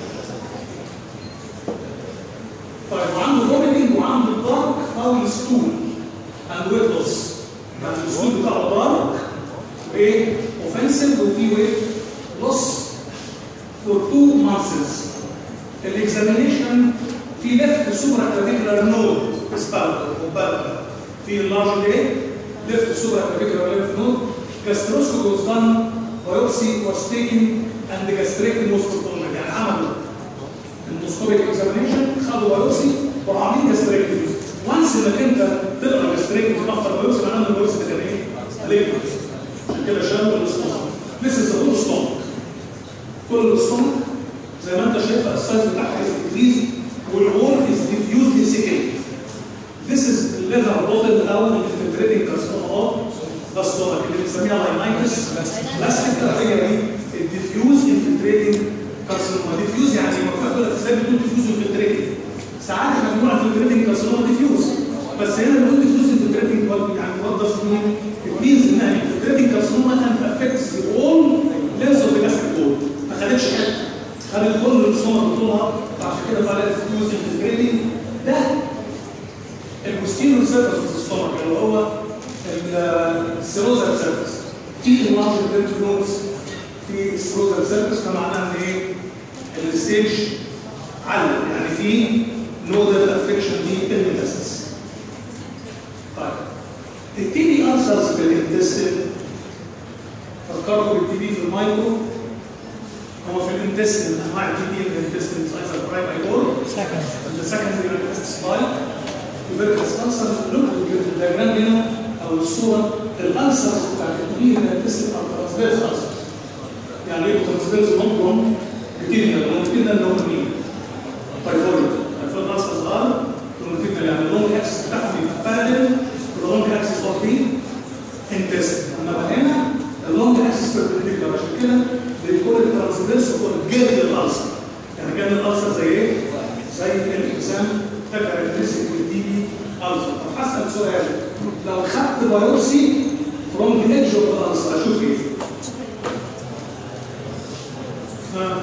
طيب وعنده فوميتنج وعنده دارك فاول ستول اند ويت لوس يعني الستول بتاعه دارك وايه؟ اوفنسيف وفي ويت لوس فور تو مانسز الاكزامينيشن في ليفت سوبرا كلافيكولار نود في سبالتا وبالتا في اللارج ايه؟ left supraclavicular lymph node. Gastroscopy was done, biopsy was taken, and the gastrectomy was performed. يعني عملوا endoscopic examination خدوا بايوبسي وعاملين جاستريكتومي. وانس انك انت تقرا جاستريكتومي افتر بايوبسي معناه ان البايوبسي ده كان ايه؟ ليكويد. عشان كده شالوا الاستومك. This is the whole stomach. كل الاستومك زي ما انت شايف السايز بتاعها is decreased والوول is diffused desiccated. This is الليفر بوتل او الانفلتريتنج كارسينوما اوف ذا ستومك اللي بنسميها لاينايتس بس التربيه دي الديفيوز انفلتريتنج كارسينوما ديفيوز يعني المفروض تقول لك ازاي بتقول ديفيوز انفلتريتنج ساعات احنا بنقول انفلتريتنج كارسينوما ديفيوز بس هنا بنقول ديفيوز انفلتريتنج يعني what does it mean? It means انها انفلتريتنج كارسينوما and affects the whole length of the gastric wall ما خدتش حته خدت كل الصومه بطولها فعشان كده بقى ديفيوز انفلتريتنج ده البوستيريور سيرفس في الستومك اللي هو السيروزال سيرفس في انلارج الليمف نودز في السيروزال سيرفس فمعناها ان ايه؟ الستيج علق يعني في نودال افكشن دي الميتاسيس. طيب التي بي انسرز في الانتستين فكروا بالتي بي في المايكرو هو في الانتستين انواع التي بي الانتستين ايزر برايمري اور Second. السكندري سلايد tuberculous ulcer look at الدياجرام هنا او الصوره الالسرز بتاعت الكبير اللي هتسلم على ترانسفيرس السر يعني ايه ترانسفيرس ممكن كتير ممكن اللي هم مين؟ تايفويد تايفويد السرز ار ممكن يعني اللونج اكسس بتاعهم يبقى بارل اللونج اكسس اوف دي انتست انما هنا اللونج اكسس بيربنديكولار عشان كده بيكون الترانسفيرس هو جلد الالسر يعني كان الالسر زي ايه؟ زي الاكزام فاكر الريسك والتيبي السر طب هسال سؤال لو خدت بايوبسي فروم ذا ايدج اوف الالسر اشوف ايه؟ ها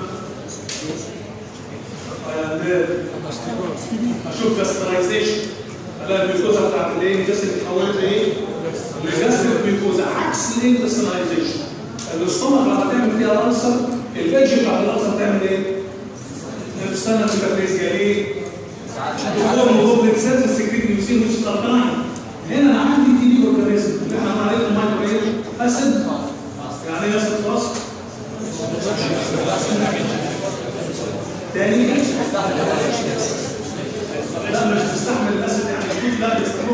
اشوف جاسترايزيشن الاقي الجلوكوزا بتاعت الايه؟ الجسم اتحولت لايه؟ لجاستريك جلوكوزا عكس الانتستينايزيشن الاستومك لما تعمل فيها الالسر الايدج بتاعت الالسر تعمل ايه؟ نفسنا ميتابوليزيا ليه؟ هو الموضوع بيتسلسل السكريت ميوسين مش القناعي هنا انا عندي تي بي اورجانيزم اللي احنا عارفين المايكرو ايه؟ اسيد يعني ايه اسيد فاست؟ تاني لا مش تستحمل الاسيد يعني كيف لا يستحمل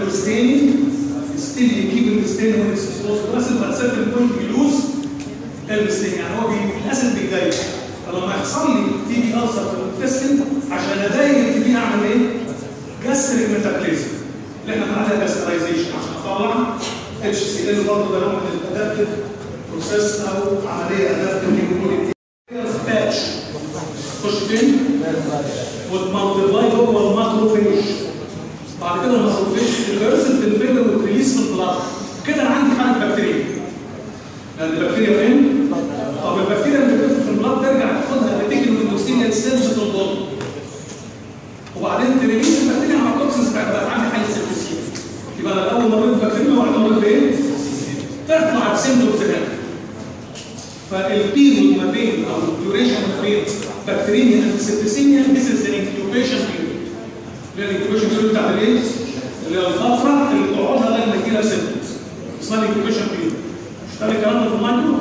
staining still you keep the stain when it's exposed to acid but at certain point you lose الستين يعني هو بي- الاسيد بيتضايق فلما يحصل لي تيجي ألسر في الانتستين عشان اضايق تبتدي اعمل ايه؟ جاستريك ميتابليزم اللي احنا بنعملها جاسترايزيشن عشان اطلع اتش سي ال برضه ده نوع من الادابتيف بروسيس او عمليه ادابتيف باتش تخش فين؟ وتمالتبلاي جوه الماكروفيج بعد كده الماكروفيج الريفرس بتنفجر وتريليس في البلاد كده انا عندي حاله بكتيريا لان البكتيريا فين؟ طب البكتيريا اللي بتلف في البلاد ترجع تاخدها نتيجه من التوكسين سيلز في البلد وبعدين تريليس البكتيريا مع التوكسينز بتاعت بقى عندي حاله سيلز يبقى انا الاول مريض بكتيريا وبعدين مريض بايه؟ تطلع السيمتومز هنا فالبيريود ما بين او الديوريشن ما بين بكتيريا اند سيبتسيميا ذيس از ان انكيوبيشن بيريود اللي هي الانكيوبيشن بيريود بتاعت الايه؟ اللي هي الفتره اللي تقعدها لما تجي لها سيمتومز اسمها الانكيوبيشن بيريود اشتغل الكلام ده في المايكرو؟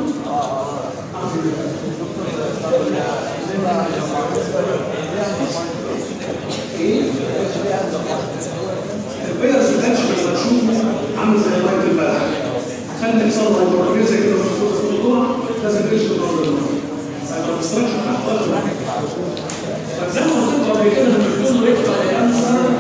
ايه؟ الفيروس الاتش اللي هتشوفه عامل زي لايت البلح خلي يحصل لو اورجانيزا كده محطوطه في الموضوع لازم تعيش في الارض هيبقى الاستراكشر بتاعها فزي ما قلت لكم قبل كده لما بيكون ريكتر كانسر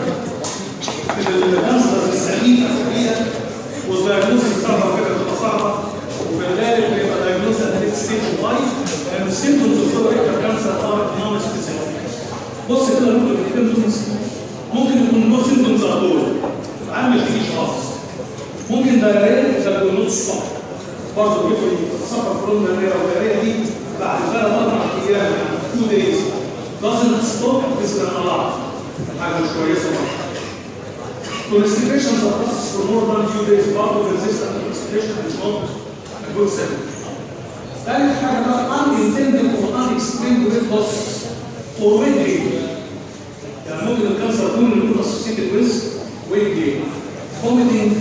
الكانسر السخيفه هي والدايجنوستس بتاعها على فكره بتبقى صعبه وفي الغالب بيبقى دايجنوستس ات ستيج لايف لان السيمبتومز اوف ريكتر كانسر ار نون سبيسيفيك بص كده ممكن السيمبتومز ممكن يكون نو سيمبتومز ات اول عامل مش تجيش خالص ممكن دايريه زي ما نص صح برضه بيفرق سفر فروم دايريه والدايريه دي بعد ثلاث اربع ايام يعني تو دايز doesn't stop this can allow حاجه مش كويسه برضه Constipation that lasts for more than few days part of resistant constipation is not a good sign. ثالث حاجه بقى unintended or unexplained weight loss or weight gain. يعني ممكن الكانسر يكون يكون associated with weight gain. vomiting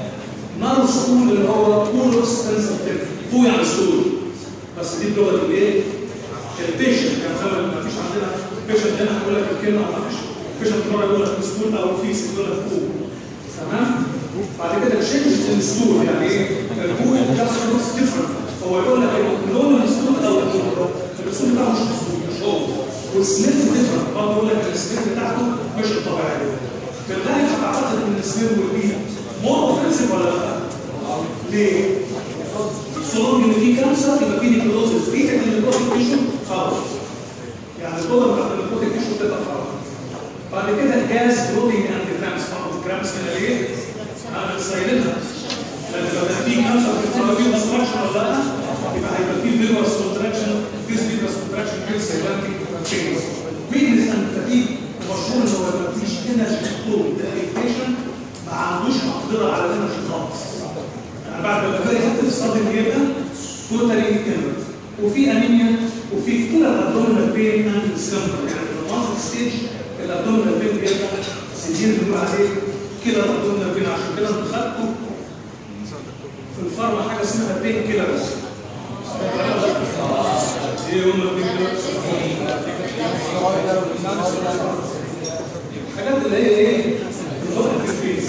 نار ستول اللي هو بولو سنسيتيف هو يعني ستول بس دي بلغه الايه؟ البيشنت يعني زي ما فيش عندنا بيشنت هنا هيقول لك الكلمه او ما فيش بيشنت مره يقول لك ستول او فيس يقول لك بول تمام؟ بعد كده تشينج الستول يعني ايه؟ البول جاست لوكس ديفرنت هو يقول لك إيه؟ لون الستول او البول الستول بتاعه مش ستول مش هو والسميث ديفرنت برضه يقول لك السميث بتاعته مش الطبيعيه في الغالب هتعتقد ان السميث والبيئه مور اوفنسيف ولا لا؟ ليه؟ سولونج ان في كانسر يبقى في نيكروزس ريحه النيكروتيك تيشو خلاص يعني القدره بتاعت النيكروتيك تيشو تبقى خلاص بعد كده الجاز بروتين اند كرامس برضه الكرامس من الايه؟ انا بستخدمها لان لو كان في كانسر في الفرابيل ديستراكشن ولا لا يبقى هيبقى في فيروس كونتراكشن ديس فيروس كونتراكشن كيس سيلانتيك تشينز ويكنس اند فاتيج مشهور ان هو ما فيش انرجي فلو ديفيكيشن ما عندوش مقدره على الانرجي خالص يعني بعد ما يبقى في الصدر يبقى توتالي انرت وفي انيميا وفي كل الابدومينال بين اند سيمبل يعني في المنظر ستيج الابدومينال بين بيبقى سيدين بنقول عليه كده الابدومينال بين عشان كده انتوا خدتوا في الفارما حاجه اسمها بين كيلرز ايه هم البين كيلرز؟ الحاجات اللي هي ايه؟ الوقت في البيت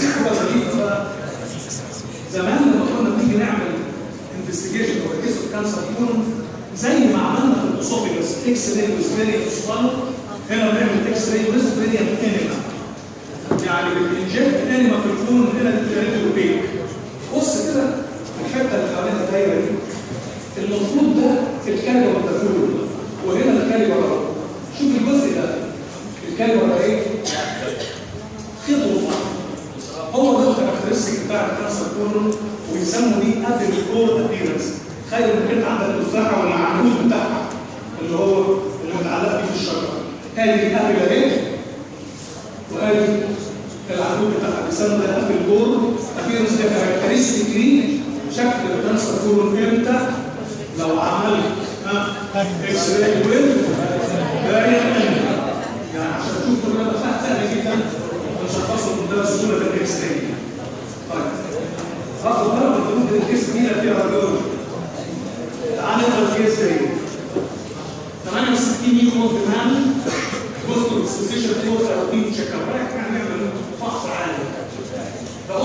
زمان لما كنا بنيجي نعمل انفستيجيشن او كيس اوف كانسر يكون زي ما عملنا في الاسوفيجاس اكس راي ويز فيريانت سوالو هنا بنعمل اكس راي ويز فيريانت انيما يعني بننجكت انيما في الكون هنا بتعمل بيك بص كده الحته اللي حوالين الدايره دي المفروض ده الكاليبر ده كله وهنا الكاليبر ده شوف الجزء ده الكاليبر ده ايه؟ خيط رفيع هو ده الكاركترستيك بتاع الكانسر كله ويسموا دي ابل كور ابيرنس تخيل انك انت عندك تفاحه ولا العنقود بتاعها اللي هو اللي متعلق بيه في الشجره هذه الابل اهي وادي العنقود بتاعها بيسموا ده ابل كور ابيرنس ده كاركترستيك ليه شكل الكانسر كله امتى لو عملت اكس راي ويل فاريانت يعني عشان تشوف كل ده سهل جدا نشخصه بمنتهى السهوله في الاكس راي طيب خطوه بقى ممكن الكيس دي فيها راديولوجي تعال نقرا الكيس راي 68 يوم دمان بوست سبيشال فور 30 شكل رايح يعني نعمل فحص عالي فقلت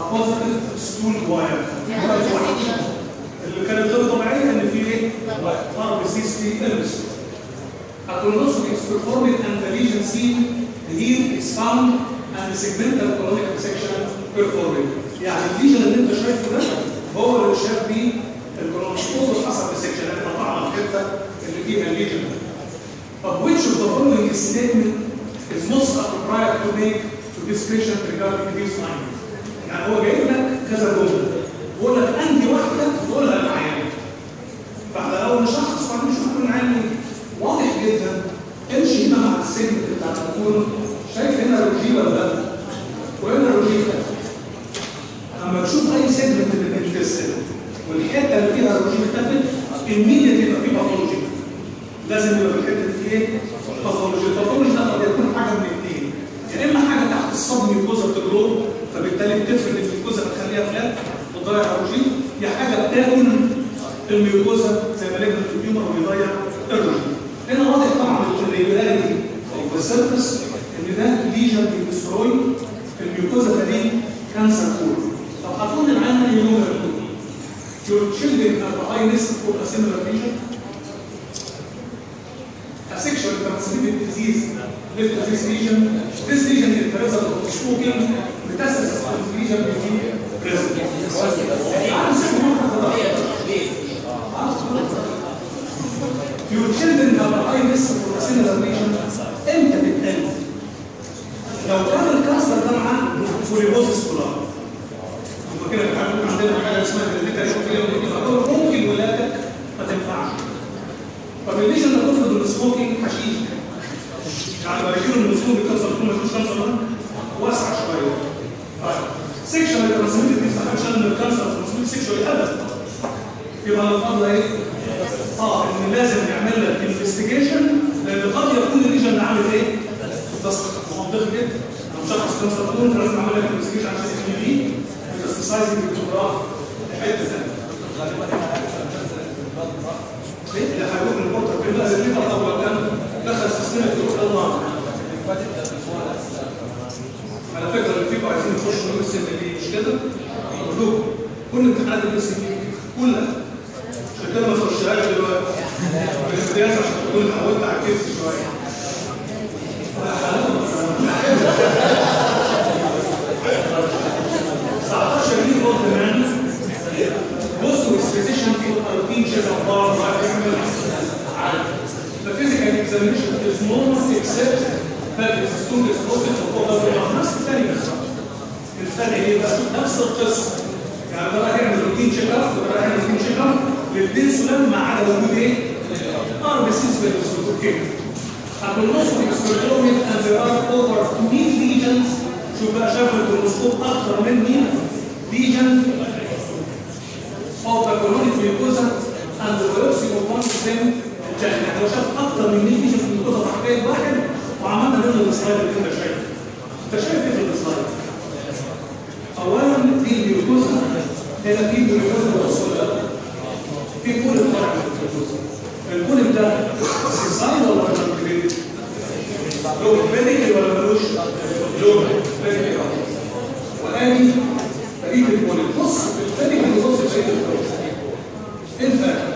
بوزيتيف ستول واير اللي كانت غير طبيعيه ان في ايه؟ ار بي سيز في البس Acronoscopy is performed and the lesion seen here is found and the segmental colonic section performed. يعني الليجن اللي انت شايفه ده هو اللي شاف بيه الكولونوسكوب حسب السكشن اللي قطعنا الحته اللي فيها الليجن ده. طب which of the following statement is most appropriate to make to this patient regarding these findings؟ يعني هو جايب لك كذا جمله بيقول لك انهي واحده تقولها للعيان فاحنا لو نشخص وبعدين نشوف كل عين ايه واضح جدا امشي هنا مع السجن بتاع الكون شايف هنا روجي ولا لا؟ وهنا روجي اما تشوف اي سيجمنت من الانتستين والحته اللي فيها روجي اختفت immediately يبقى في باثولوجي لازم يبقى في الحته دي ايه؟ باثولوجي الباثولوجي ده قد يكون حاجه من الاثنين يا اما حاجه تحت الصدم الجوزه بتجرو فبالتالي بتفرد الميوكوزا بتخليها فلات وتضيع الروجي يا حاجه بتاكل الميوكوزا زي مالجنت التيومر وبيضيع الروجي هنا واضح طبعا الريجولاريتي اوف ذا سيرفيس ان ده ليجن بيدستروي الميوكوزا فدي كانسر كور طب هتقول العين ايه يوم Your children have a high risk for a similar lesion. A sexually transmitted disease led to this lesion. This lesion is the result of smoking. Metastasis of this lesion will be present. Your children have a high risk for a similar lesion. امتى بتقل؟ لو كان الكانسر ده معاه فوليبوزيس كولار هم كده بيتعاملوا عندنا حاجه اسمها هيريديتاري ممكن ولادك ما تنفعش طب الليجن ده تفرض السموكينج حشيش يعني لو يجيله من السموك الكانسر يكون ما فيش كانسر واسع شويه طيب سيكشوال ترانسميتد دي صح عشان الكانسر ترانسميتد سيكشوال ابدا يبقى الفضل ايه؟ اه ان لازم يعمل لك انفستيجيشن لان قد يكون الليجن ده عامل ايه؟ تصدق منطقي جدا لو شخص كانسر كون فلازم اعمل لك انفستيجيشن عشان يحمي بيه الاستسايزنج بالجغراف حته ثانيه ليه؟ ده هيروح من البورتر فين؟ لا الليفر الاول كان دخل سيستم الجروح الله على فكره اللي فيكم عايزين يخشوا يوم السن دي مش كده؟ اقول لكم كل امتحانات السن دي كلها عشان كده ما تخشهاش دلوقتي بالامتياز عشان تكون اتعودت على الكيس شويه شايفين بولت مان بصوا السبيسيشن في الروتين شيب اوف بار The physical examination is normal except that the student is posted for other نفس الثاني بس الفرق ايه بقى؟ نفس القصه يعني ده راح يعمل روتين شيك اب وده راح يعمل روتين شيك اب للدنسولام ما عدا وجود ايه؟ ار بي سيز في اوكي الكولونوسكوبي استراتيجي and there are over 100 lesions شوف بقى شاف الكولونوسكوب اكتر من 100 lesion of the colonic mucosa and the biopsy of one of them يعني هو شاف اكتر من 100 lesion في الميوكوزا تحتيه واحد وعملنا منه السلايد اللي انت شايفه انت شايف ايه في السلايد؟ اولا في الميوكوزا هنا في ميوكوزا وصول في كل طالع من الميوكوزا الكولب ده سيزاين ولا كونجريتد؟ لو بيديكل ولا ملوش؟ لو بيديكل وادي بقيه الكولب بص البيديكل بص بقيه الكولب ايه الفرق؟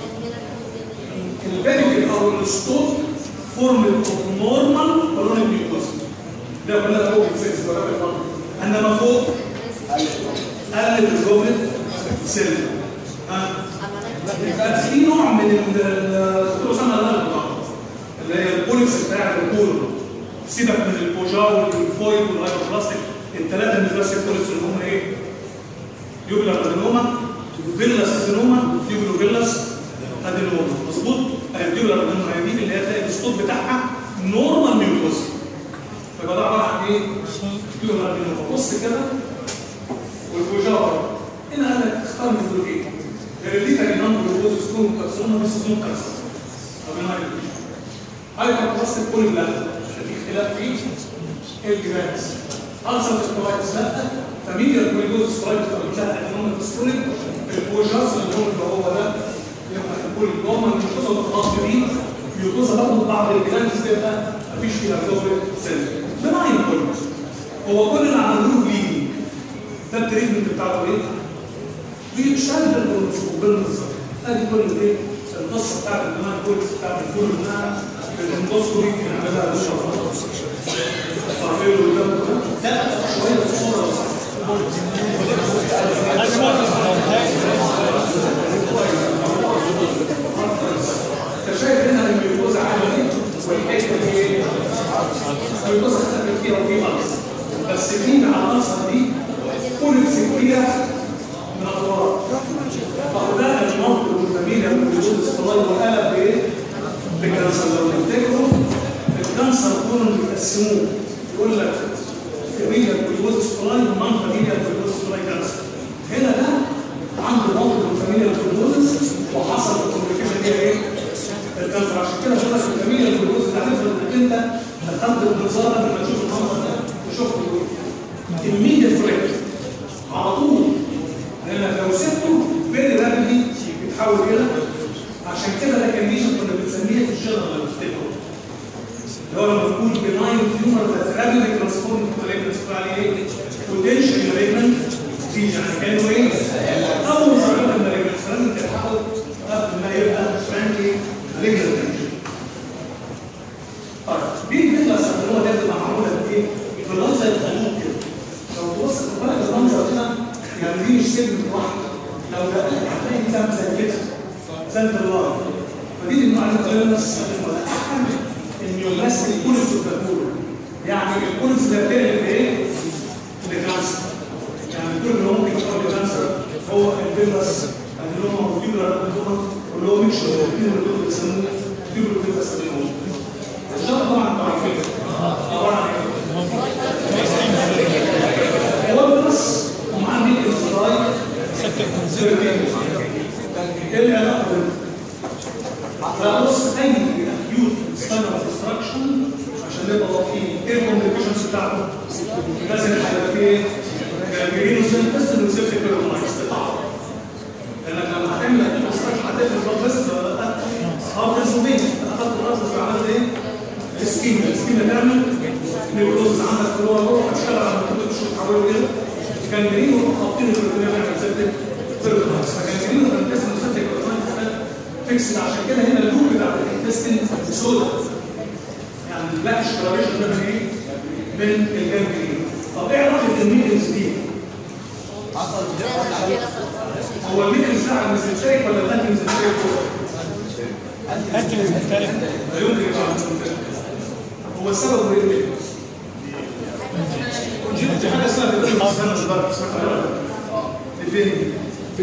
البيديكل او الستوك فورم اوف نورمال كولونيك ميوكوزا ده كلها فوق السيلز ولا بالفضل انما فوق قلل الجوفت سيل ها يبقى في نوع من الدكتور اسامه ده اللي هي البوليكس بتاعت الكولون سيبك من البوجار والفويد والهايبوبلاستيك الثلاثه اللي بس البوليكس اللي هم ايه؟ يوبلر ادينوما فيلاس ادينوما يوبلو فيلاس ادينوما مظبوط؟ اليوبلر ادينوما هي دي اللي هي تلاقي السقوط بتاعها نورمال ميوكوس فيبقى ده عباره عن ايه؟ يوبلر ادينوما بص كده والبوجار هنا قال لك اختار من دول ايه؟ hereditary non-glucose skin carcinoma this is not cancer. هايبر كل لا في اختلاف في الجراس ألسر سكرايتس لا فاميليا جلوكوز سكرايتس لا ادينوما سكروليك البوجاز اللي هو ده يبقى الكل جوما الجلوكوز الخاص بيه الجلوكوز برضه بعض الجراس تبقى مفيش فيها فلوبريك سيل بناين كله هو كل اللي عملوه بليدنج ده التريتمنت بتاعته ايه؟ بيتشال بالمنظور بالنظر ادي كل ايه؟ القصه بتاعت الدماغ كويس بتاعت الكل انها الاندوسكوبي بنعملها بالشرطه تعمله قدام لا شويه الصوره انت شايف هنا الجلوكوز عالي والحته دي ايه؟ الجلوكوز اختفت فيها وفي نقص بس في مع النقصه دي كل كبيره من الاطراف فهنا المنطق والفاميليا والجلوكوز الصلاي وقلب بايه؟ بكانسر لو تفتكروا الكانسر كلهم بيقسموه يقول لك فاميليا والجلوكوز الصلاي ونون فاميليا والجلوكوز الصلاي كانسر هنا ده عنده منطق والفاميليا والجلوكوز وحصل الكومبليكيشن دي ايه؟ الكانسر عشان كده بقول لك الفاميليا والجلوكوز تعرف انك انت دخلت النظاره لما تشوف المنظر ده وشفت immediate threat على طول لانك لو سبته فيري رابيدلي بيتحول كده عشان كده ده كنديشن كنا بنسميه في الشغل لو تفتكروا اللي هو لما تكون بناين تيومر ذات رابيدلي ترانسفورم تو مالجنت عليه ايه؟ بوتنشال مالجنت ستيج يعني كانه ايه؟ اول ما يبقى المالجنت فلازم تلحقه قبل ما يبقى فرانكلي مالجنت طيب دي الفكره اللي هو ده بتبقى معموله بايه؟ في اللحظه القانون كده لو تبص بالك المنظر هنا يعني دي مش سجن واحده لو ده هتلاقي دي تعمل زي كده زي الله فدي النوع اللي الناس الاحسن ان يمثل الكولس والتكون يعني الكولس ده بتقلب ايه؟ لكانسر يعني كل اللي ممكن يكون لكانسر هو الفيروس اللي هو موجود واللي هو مش اللي بيسموه فيبرو فيروس الشرط طبعا انتوا عارفين عباره عن ايه؟ هو الفيروس ومعاه مين الفراي ايه اللي علاقه لا بص اي اكيوت ستاندرد ديستراكشن عشان نبقى واضحين ايه الكومبليكيشنز بتاعته؟ لازم يبقى فيه ايه؟ جرين وسيمبتس وسيبتك بيرمايز لانك لما هتعمل اكيوت ديستراكشن هتقفل البلاد فيسل ولا لا؟ اه تنسوبين اخدت الارض وعملت ايه؟ السكيما السكيما تعمل نيوروز عندك في اللور روح هتشتغل على كل الشوط حوالي كده كان جرين وحاطين البروتين يعمل سيبتك بيرمايز فكان جرين وكان تسمى سيبتك بيرمايز فيكس عشان كده هنا اللوب بتاع الانتستين سودا يعني البلاك شكراريشن ده من ايه؟ من الجنجرين طب ايه علاقه الميكنز دي؟ هو الميكنز بتاع الميزنتريك ولا الانتي ميزنتريك انت مختلف لا يمكن يبقى ميزنتريك هو السبب ايه الميكنز؟ جبت حاجه اسمها في الدم اسمها البرد اسمها فين؟ في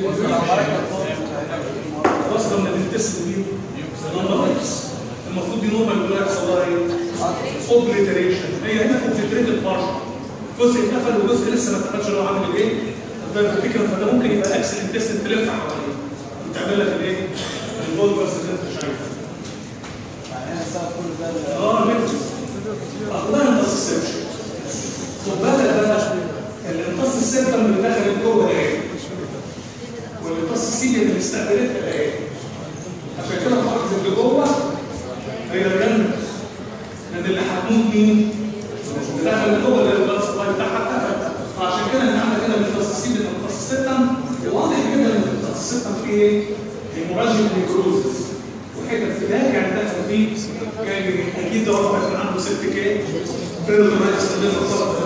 واصله من الانتستين دي نمبرز المفروض دي نورمال بلاك صلاحي اوبليتريشن هي هنا اوبليتريتد بارشل جزء اتقفل وجزء لسه ما اتقفلش اللي هو عامل ايه؟ ده الفكره فده ممكن يبقى اكس الانتستين تلف حواليه وتعمل لك الايه؟ الفولفرز اللي انت شايفها يعني انا السبب كل ده اه الميكس اخبار الانتستيشن خد بالك بقى الامتص السيرتم اللي دخلت جوه ايه؟ والامتص السيدي اللي استقبلتها ايه؟ عشان كده تلاحظ اللي جوه هي الجنه لان اللي هتموت مين؟ اللي دخل جوه اللي البلاد سبلاي بتاعها اتقفل فعشان كده ان عندك كده الامتص السيدي الامتص السيرتم واضح جدا ان الامتص السيرتم فيه ايه؟ هيموراجيك نيكروزس وحته في ده يعني دخل فيه يعني اكيد ده واحد كان عنده ست كي فضل ما يستخدمها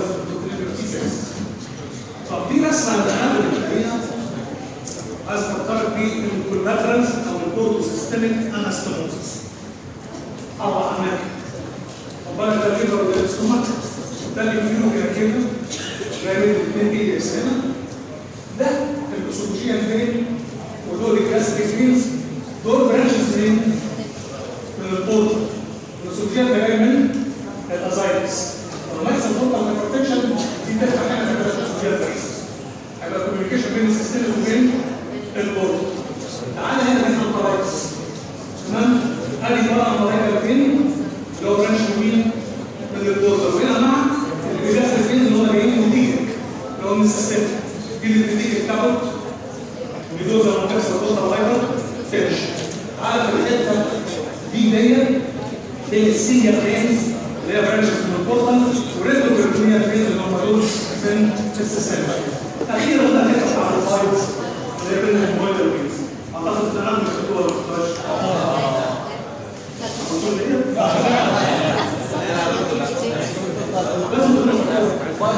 طب دي رسمه عند اهم الحقيقه عايز افكرك بالكولاترالز او الكورتو سيستميك انستموزس او اماكن طب بالك ده كده ولا السtomach ده اللي فيه كده كده جاي من الاثنين دي اس هنا ده الاسوفوجيال فين ودول الجاستريك فينز دول برانشز منين؟ من البورتال الاسوفوجيال ده جاي من الازايتس لما يحصل بورتال هايبرتنشن دي تفتح حاجه في الاسوفوجيال فينز هيبقى كوميونيكيشن بين السيستم وبين البورد تعالى هنا من الطرايس تمام ادي بقى المرايكه فين اللي هو برانش مين من البورد وهنا مع اللي بيدخل فين اللي هو جايين من ديك اللي هو من السيستم دي اللي بتديك الكابوت بيدوز لما تكسر البورد لايبر فينش تعالى في الحته دي ديت هي السيجا فينز اللي هي برانشز من البورتال وريتو بريتونيا فينز اللي هم دول في السيستم اخيرا بقى نفتح على الفايلز اللي هي بين الموبايل فيز اعتقد ان انا مش خدتوها ولا ما خدتوهاش أقول إيه؟ لازم تكون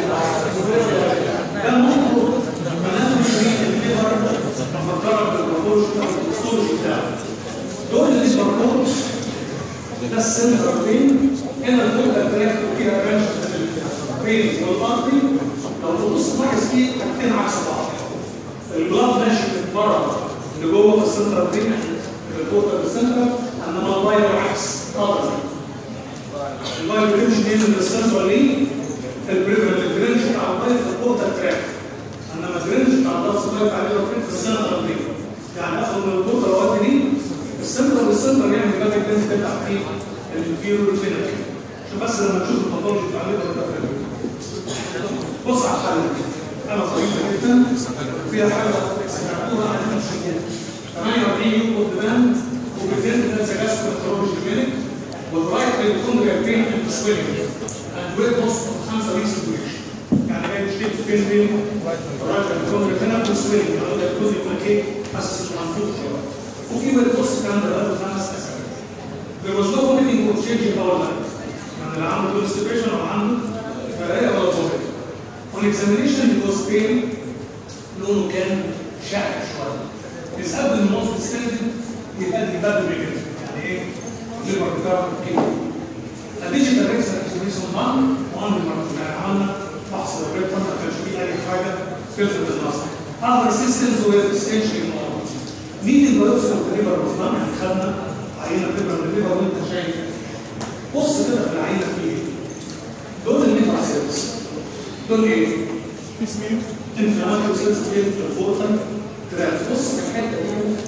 ده المفروض مناسب شديد الليفر مفكرة بالبروش الاسطوري بتاعه دول الليفر كورس ده السنتر بين هنا الفولتا تراك فيها برانش الفيز والارضي لو تبص تلاحظ فيه حاجتين عكس بعض البلاد ماشي من بره لجوه في السنتر بين الفولتا بالسنتر انما الفاير عكس خالص الفاير بيمشي منين من السنتر ليه البريفرال الجرينج بتاع الفاير في الفولتا تراك انما الجرينج بتاع الضغط سبايك عليه فين في السنتر بين يعني اخد من الفولتا لغايه دي السنتر والسنتر يعني باك الجرينج تبع فيه الفيرو الفينال عشان بس لما تشوف الباثولوجي بتاع الليفر ده فين بص على الحل انا طريقه جدا فيها حاجه سمعتوها عن المشكله 48 يوم قدام وبتنت ده سجاس كنترول جينيك والرايت ميتوكوندريا بين اند سويلنج اند ويت لوس اوف 5 ويكس ديوريشن يعني هي مشكله بين بين الرايت ميتوكوندريا بين اند سويلنج يعني ده الجزء يكون ايه حاسس منفوخ شويه وفي ويت لوس الكلام ده بقاله خمس اسابيع There was no vomiting or change in our life. يعني لا عنده constipation ولا عنده فلاقي ولا vomiting. On examination it was pale لونه كان شاحب شويه. His abdomen was distended يبقى يبقى بيجري يعني ايه؟ ليفر بتاعه كده. الديجيتال ريكس اكسبريشن 1 1 يعني عملنا فحص للريكس ما كانش فيه اي حاجه تلفت النظر. Other systems were essentially normal. مين البيوبسي اوف الليفر was done؟ يعني خدنا عينه كده من الليفر وانت شايف بص كده في العينه فيه ايه؟ دول الليفر سيلز دول ايه؟ اسمي انفلاماتوري سيلز فين في الفورتال تراك بص في الحته دي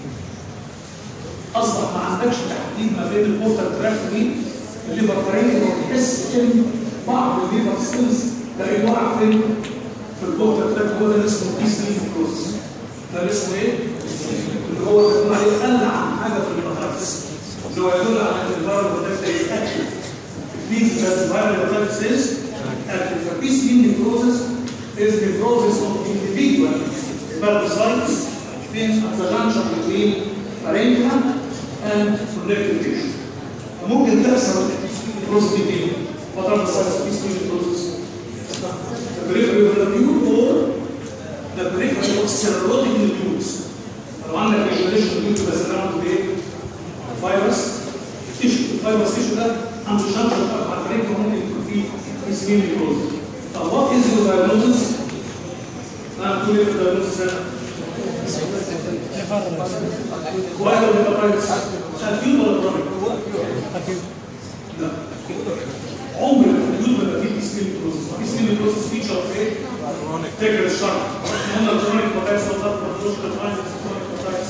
اصبح ما عندكش تحديد ما بين الفورتال تراك دي الليفر فريق وتحس ان بعض الليفر سيلز تلاقيه واقع فين؟ في الفورتال تراك هو ده اللي اسمه بي سي بروسس ده اللي اسمه ايه؟ اللي هو بيكون عليه اقل عن حاجه في المتنفس اللي هو يدل على ان الفيروس ده اكتف means that the viral hepatitis is active. The PCV necrosis is the process of individual hepatocytes in the junction between parenchyma and connective tissue. ممكن تحصل necrosis دي فين؟ What are the signs of PCV necrosis? The periphery of the node or the periphery of cirrhotic nucleus. لو عندك regulation nucleus بس ده عنده ايه؟ فيروس تيشو الفيروس تيشو ده عنده شنطه على الفريق ممكن يكون فيه اسمين نيكروز طب وات از يور دايجنوستس؟ انا بقول ايه في الدايجنوستس هنا؟ فايرال هيباتايتس اكيوت ولا كرونيك؟ لا عمر الاكيوت ما يبقى فيه اسمين نيكروز اسمين نيكروز فيتشر في ايه؟ تجري الشرط قلنا الكرونيك هيباتايتس وطلعت مفروش كرونيك هيباتايتس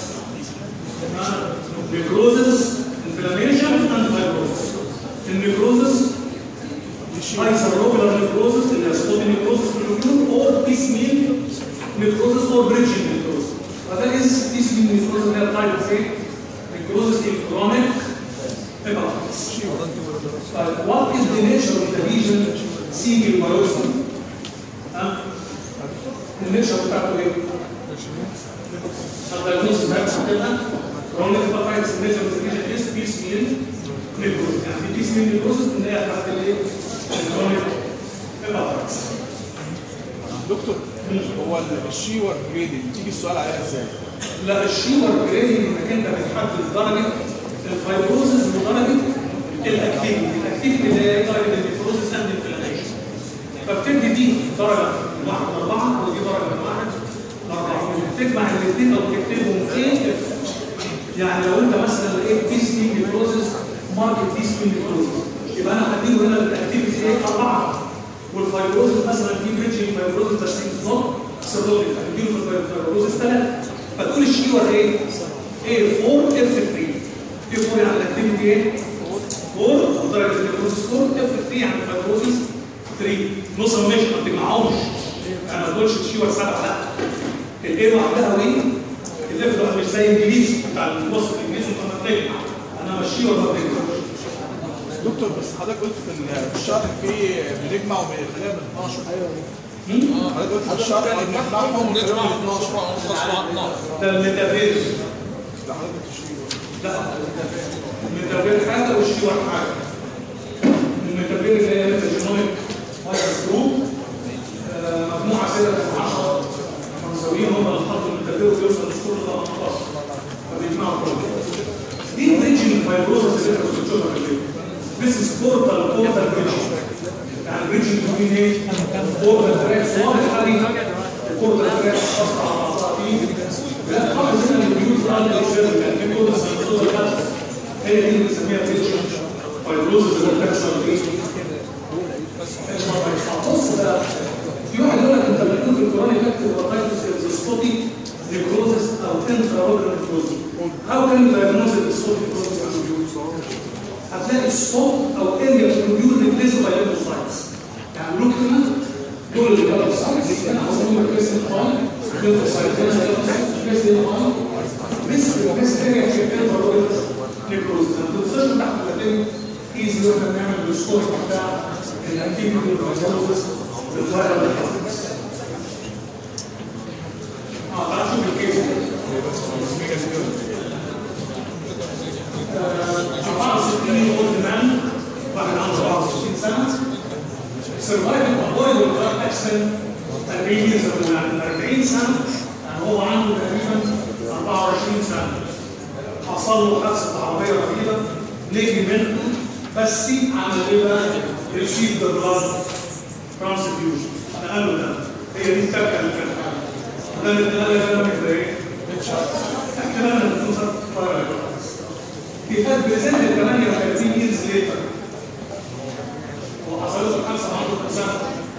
necrosis, inflammation, and fibrosis. In necrosis, isorugular necrosis, اللي هي spotty necrosis في الرجول, or piecemeal necrosis or bridging necrosis. فده is piecemeal necrosis اللي هي type of ايه؟ necrosis in chronic hepatitis. But what is the nature of the lesion single biopsy? ها؟ النيتشر بتاعته ايه؟ الدايجنوستس بتاعتها كده chronic hepatitis major definition is piecemeal necrosis يعني في piecemeal necrosis ان هي بتاعت الايه؟ الكرونيك hepatitis دكتور هو الشيور جريدنج تيجي السؤال عليها ازاي؟ لا الشيور جريدنج انك انت بتحدد درجه الفايبروزز ودرجه الاكتيفيتي الاكتيفيتي اللي هي درجه النيكروزس اند انفلاميشن فبتدي دي درجه من واحد لاربعه ودي درجه من واحد لاربعه تجمع الاثنين او تكتبهم ايه يعني لو انت مثلا لقيت بي سي نيكروزس ماركت بي سي نيكروزس يبقى انا هديله هنا الاكتيفيتي ايه اربعه والفايبروزس مثلا في بريدجنج فايبروزس بس نظام سيروتيك هديله في الفايبروزس ثلاثه فتقول الشيور ايه؟ ايه 4 اف 3 ايه 4 يعني الاكتيفيتي ايه؟ 4 ودرجه النيكروزس 4 اف 3 يعني الفايبروزس 3 نص ماشي ما تجمعهمش يعني ما تقولش الشيور سبعه لا الايه لوحدها وايه؟ الاف لوحدها مش زي الانجليزي بتاع الوصف الانجليزي انت بتجمع انا ماشي ولا ما بتجمعش دكتور بس حضرتك قلت في ال- في الشرح في بنجمع وبنخليها من 12 ايوه حضرتك الشرط بتاعهم نطلع 12 ده الميتافيز لا الميتافيز حاجه والشيوع حاجه الميتافيز اللي هي ميتاجينوميك فايروس جروب آه، مجموعه كده من 10 فرنساويين هم اللي حطوا الميتافيز يوصل لسكور 18 فبيجمعوا كله دي بريدجنج فايبروزس اللي انت كنت بتشوفها في الفيديو This is portal portal bridging يعني بريدجنج بين ايه؟ portal tracks واضح عليه portal tracks اصلا على بعضها فيه لا خالص هنا البيوت راند الشيرف يعني في كود السنسور ده هي دي اللي بنسميها بريدجنج فايبروزس اللي بتحصل في بص بقى في واحد يقول لك انت بتكون في الكورونيك اكتف اوتايتس سبوتي نيكروزس او انترا اوبرا نيكروزس هاو كان دايجنوز السبوتي نيكروزس هتلاقي سبوت او اريا في البيوت ريبليس باي ليمفوسايتس يعني لوك هنا دول اللي كانوا سايتس انا عاوزهم ريبليس باي ليمفوسايتس ريبليس باي بس بس اريا في الانترا اوبرا نيكروزس ما تنساش تحت الاتنين ايزي واحنا بنعمل السكور بتاع الانتيجو فايبروزس بالفايرال هيباتيتس اه تعال نشوف الكيس آه، 64 اولد مان واحد عنده 64 سنه سرفايف افويد والدراج اكسن 40 سنه يعني 40 سنه يعني هو عنده تقريبا 24 سنه حصل له حادثه عربيه رهيبه نجي منها بس عمل ايه بقى؟ ريسيف ذا بلاد ترانسفيوجن نقله ده هي دي التركه اللي في الحاله ده اللي ده اللي ده ايه؟ الكلام اللي بتوصل He had presented 38 years later. وحصلت له حادثه عنده سنه.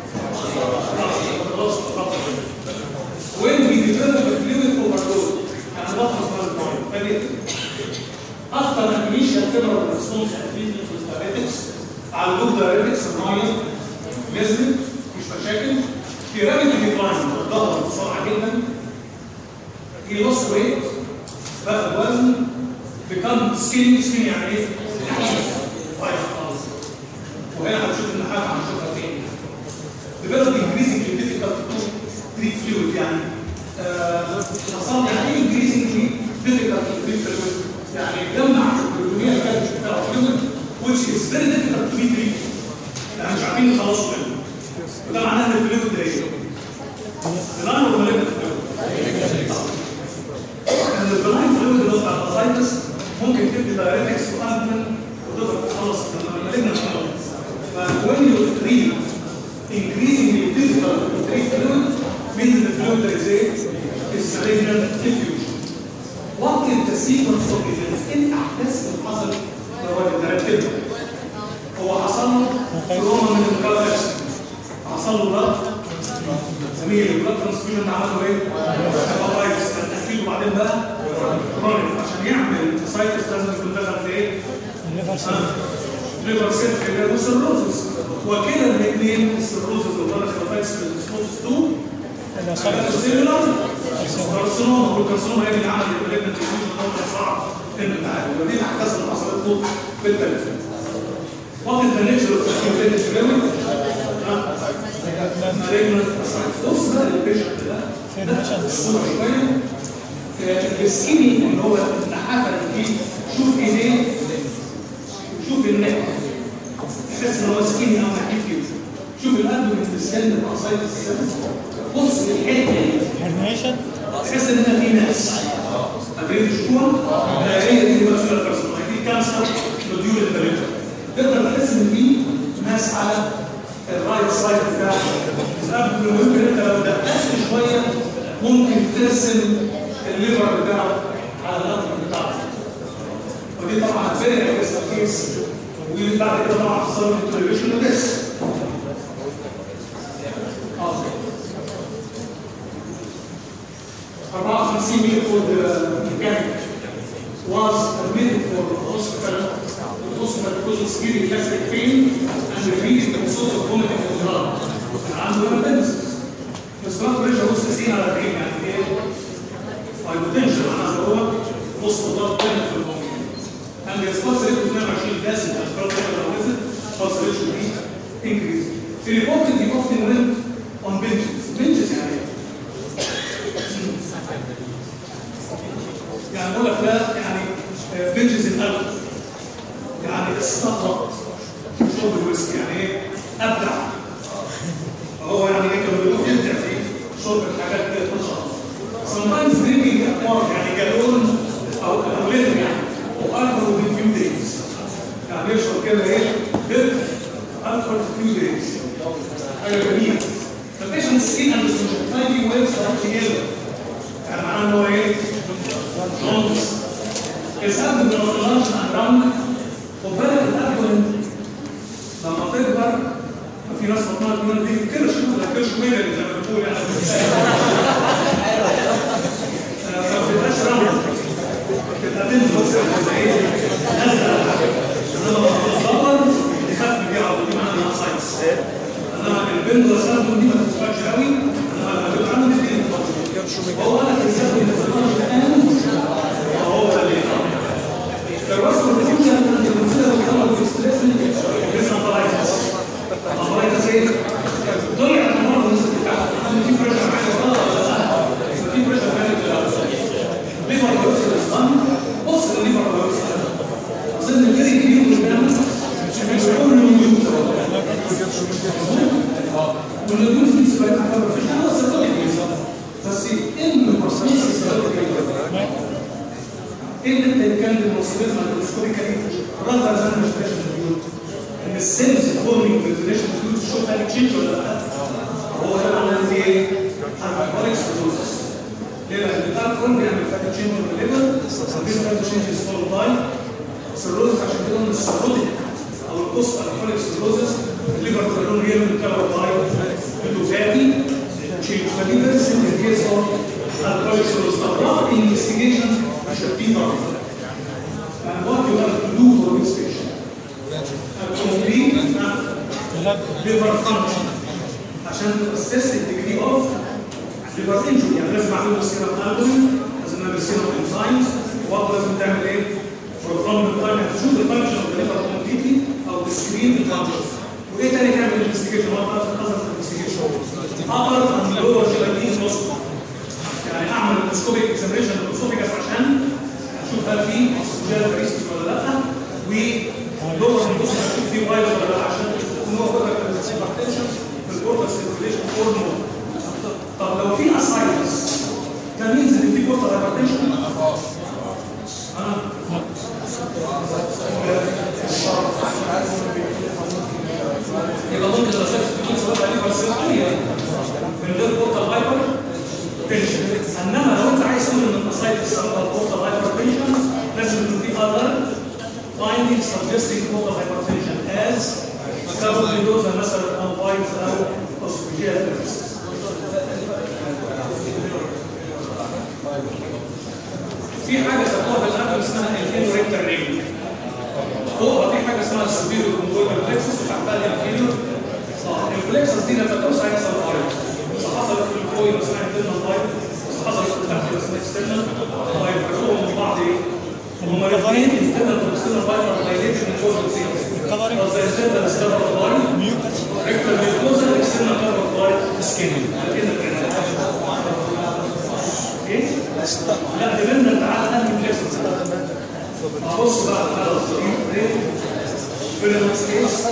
خلاص خلاص. When he developed a fluid overload, يعني بطل خالص فدي after an initial femoral response to treatment with diuretics على وجود diuretics الميه نزلت مش مشاكل في rapid decline ضغط بسرعه جدا he lost weight بقى الوزن become skinny skinny يعني ايه؟ نحيف طيب خالص وهنا هنشوف النحافه هنشوفها فين develop increasingly difficult to treat fluid يعني آه، حصل يعني ايه increasingly difficult to treat fluid يعني جمع البروتينيه الكالسيوم بتاع fluid which is very difficult to be treated يعني مش عارفين نخلصوا منه وده معناه ان الفلويد ده ايه؟ بناء ولا مالجنت فلويد؟ ان البناين فلويد اللي هو بتاع الاسايتس ممكن تدي دايركتكس وادمن وتقدر تخلص المالجنت فلويد فوين يو تريد increasingly difficult to treat fluid means the fluid there is a is malignant diffusion. What is the sequence of events? ايه الاحداث اللي حصلت لو ترتبها؟ هو حصل له تروما من البلاد حصل له بلاد زميل البلاد ترانسفيوجن عمله ايه؟ هيباتايتس تحكيله بعدين بقى كرونيك عشان يعمل سايتس لازم يكون دخل في ايه؟ الليفر سيل ليفر سيل فيلر وسيروزس وكلا الاثنين السيروزس والبلاد هيباتايتس بالسبوتس 2 الاسايتس سيلولار كارسينوما والكارسينوما هي اللي عملت البلاد ترانسفيوجن ده صعب انه تعالى ودي الاحداث اللي حصلت له في التلفزيون What is the nature of accumulated fluid? malignant ascites. بص بقى البيشنت ده فين ده patient؟ الصورة شوية آه، السكيني اللي هو النحافة اللي فيه شوف ايديه شوف النك تحس ان هو سكيني او نحيف كده شوف القلب من السن الاسايتس بص الحته دي هرنيشن تحس ان هنا في ناس قادرين تشوفوها هي دي مسؤولة الكارسينوما دي كانسر نوديول الثلاثة تقدر تحس ان في ناس على الرايت سايد بتاع القلب ممكن انت لو دققت شوية ممكن ترسم الليفر بتاعه على القلب بتاعه ودي طبعا فيري اجريسيف كيس وبعد كده طبعا حصل له انترفيشن وديس اه 54 year-old mechanic was admitted for the hospital the hospital because of severe gastric pain and repeated episodes of vomiting and blood. عنده emergencies. بس blood pressure وصل 90 على 40 يعني ايه؟ hypotension معناها هو وصل blood pressure في الموضوع. and the response rate was 22 لازم blood pressure لو نزل pulse rate should be increased. He reported he often went on binge يعني ايه كانوا بيقولوا يبدع في شرب الحاجات دي ما شاء الله sometimes drinking more يعني جالون او او لتر يعني والكحول within few days يعني يشرب كده ايه لتر الكحول في few days حاجه جميله The patient's skin and the tiny waves are together يعني معناه ان هو ايه؟ جونز السبب من اللانش اند خد بالك الابدن لما تكبر في ناس بطنها تقول دي كرش ولا كرش ميلر زي ما بتقول يعني آه، ما بتبقاش رمل بتبقى بنت بس زي ايه نازله انما لما بتتطور تخاف من دي على طول دي معناها ساينس انما البنت والسبب دي ما بتبقاش قوي انما لما بيبقى عنده دي هو قال لك السبب اللي في اللانش الان هو ده اللي الرسم الرسمي عند المنزله والكلام في الستريس لسه طلعت طلعت ايه؟ طلع المرض لسه بتاعها في بريشر عالي اه لا في بريشر عالي في الأرض. ليفر فيروس الاسلام بص الليفر فيروس اظن الفرق كبير قدامك مش بيقول له والنجوم في نسبه تعتبر مش هو السيرتوليك بس ايه البروسيس السيرتوليك ايه اللي انت يتكلم المصريين مايكروسكوبيكالي rather than respiration field ان السيلز فورمينج ريزوليشن فيود تشوف هل تشينج ولا لا هو ده معناه ان ايه؟ هايبريك سيروزس ليه؟ لان الالكول بيعمل فات تشينج في الليفر وبين فات تشينج سمول باي سيروزس عشان كده ان السيروتيك او البوست الكوليك سيروزس الليفر كلهم يعمل كفر باي بتوفاتي تشينج فدي فيري سيمبل كيس اوف الكوليك سيروزس طب what investigation should be done and what you have to do for this patient a complete liver function عشان تأسس الديجري اوف liver injury يعني لازم اعمل له سيرم البومين لازم نعمل سيرم انزايمز وبرضه لازم تعمل ايه؟ بروجرام تايم تشوف الفانكشن اوف الليفر كومبليتلي او تسكرين الفانكشن وايه تاني تعمل انفستيجيشن هو اثر انفستيجيشن upper and lower gelatin muscle يعني اعمل اندوسكوبيك اكزامينشن للاسوفيجاس عشان اشوف هل في جال فريسس ولا لا ولور الجسم اشوف فيه فايروس ولا لا عشان ان هو كده هايبرتنشن في البورتال سيركيليشن هرمون طب لو في اسايتس ده مينز ان في بورتال هايبرتنشن اه يبقى ممكن الاسايتس تكون سبب عليه فرسيطانية من غير بورتال هايبر تنشن انما لو انت عايز تقول ان الاسايتس سببها بورتال هايبر تنشن لازم يكون في other findings suggesting portal hypertension as carbohydrate مثلا او فايتس او اسوفيجيال في حاجه خدوها في القلب اسمها الانوريكتر رينج فوقها في حاجه اسمها السوبيريور كونجويتال بلكسس وتحتها الانفيريور صح البلكسس دي لما توسع يحصل فايت حصلت في الفويل اسمها انترنال فايت حصلت في تحت اسمها اكسترنال فايت فكلهم من بعض ايه؟ هما الاثنين انترنال واكسترنال فايت ار دايليتد من جوه السيلز قصدي انترنال ستيرنال فايت ريكتال ميوكوزا اكسترنال كفر فايت سكين ايه؟ لا دي لنا تعال انهي فليكسس بص بقى خلاص في النكست كيس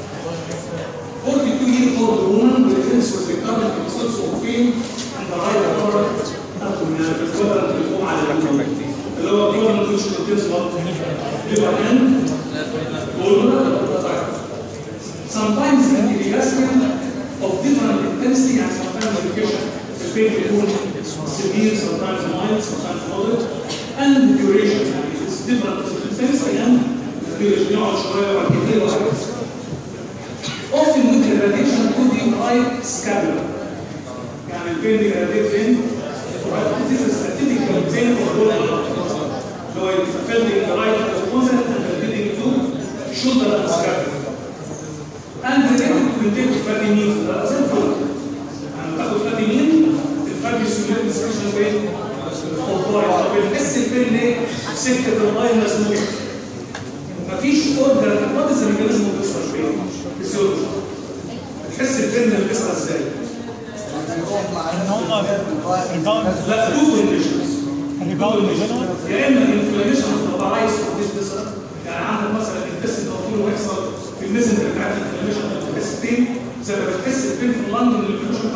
42 year old woman with with recurrent episodes of pain in the right lower abdomen equivalent to الفوق على اليمين اللي هو equivalent which contains what? liver and gallbladder. Sometimes individuation of different intensity and sometimes medication. The pain بيكون severe, sometimes mild, sometimes moderate, and duration. It's different intensity and duration. يقعد شوية وبعد كده يقعد often with irradiation to the right scapula. يعني البين irradiate فين؟ This is a typical pain for lower So it's affecting the right opposite and leading to shoulder and scapula. And related to intake of fatty means, that's it. يعني تاخد fatty mean, الفاتي سيوليت سكشن فين؟ الخضار. طب بنحس البين ليه؟ سكة اللاين مسموح. مفيش اوردر في البادز الميكانيزم بيحصل فين؟ فيسيولوجي. تحس البين بيحصل ازاي؟ ان هم ريباوند لا تو كونديشنز ريباوند منهم يا اما الانفلاميشن اوف ذا رايس اوف ذيس فيسل يعني عندك مثلا الانتستين او طول يحصل في الميزنتر بتاعت الانفلاميشن بتحس بين زي ما بتحس البين في اللندن الانفلاميشن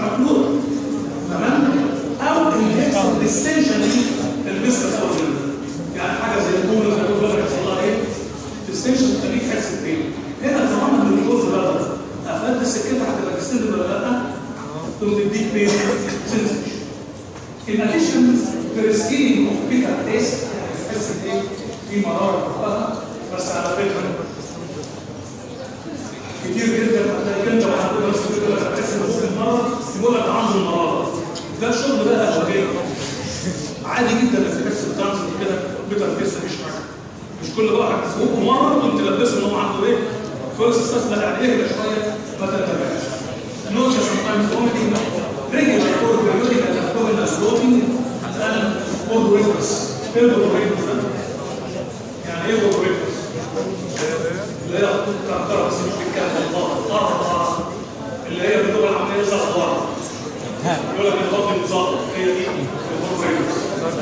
وتديك بين سنسيشن In addition, the skin of bitter taste تحس ايه في مراره بقى بس على فكره كتير جدا هتلاقي انت وحضرتك بس كده تحس ان المرض يقول لك عنده المراره ده شغل بقى شغال عادي جدا انك تحس بترانس كده بيتر تيست مفيش حاجه مش كل بقى هتسوق مره كنت تلبسه ان هو عنده ايه كويس استثمر يعني اهدى شويه ما تنتبهش نوتش sometimes vomiting regular or periodic abdominal bloating and odoriferous ايه odoriferous ده؟ يعني ايه odoriferous؟ اللي هي كركره بس مش بتتكلم الله قرقه اللي هي بتبقى العمليه زغبره يقول لك البطن متظبط هي دي odoriferous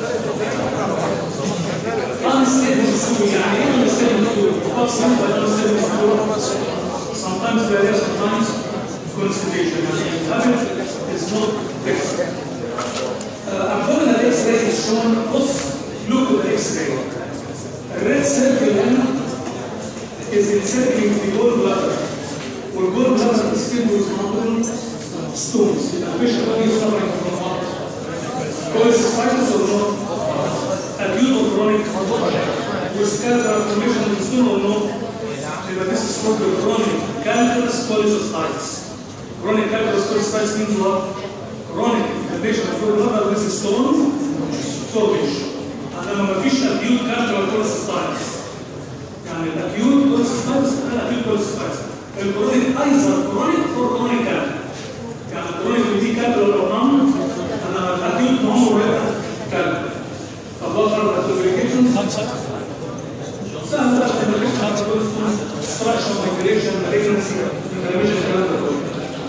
unstable stool يعني ايه unstable stool؟ What's meant by unstable stool? Sometimes there is sometimes constipation يعني الهبل is not fixed. Uh, abdominal X-ray is shown بص look at the X-ray. الريد سيركل هنا is encircling the gallbladder والgallbladder is filled with multiple stones. The patient body is suffering from what? Cholecystitis or not? acute or chronic with calculus formation of the stone or no? يبقى this is called the chronic calculus cholecystitis. Chronic calculus cholecystitis means what? Chronic inflammation of the bladder with stone formation. انما ما فيش acute calculus cholecystitis. يعني الاكيوت cholecystitis غير acute cholecystitis. الكرونيك ايضا chronic or chronic calculus. يعني الكرونيك دي calculus او نون انما الاكيوت نون ولا calculus. الله فرق الكوميونيكيشن خمسة سهل بقى ستراكشر مايجريشن مالجنسي انفلاميشن الكلام ده كله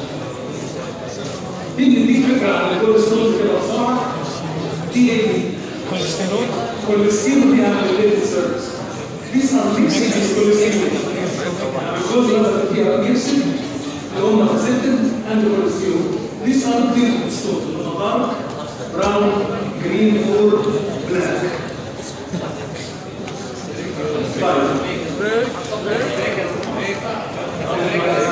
تيجي نديك فكره عن الكوليسترول كده بسرعه دي ايه دي؟ كوليسترول كوليسترول دي اميليتد سيرفيس These are mixed with cholesterol. Because of the mixed, اللي هم accepted and cholesterol. These are different stones. dark, brown, green or black. طيب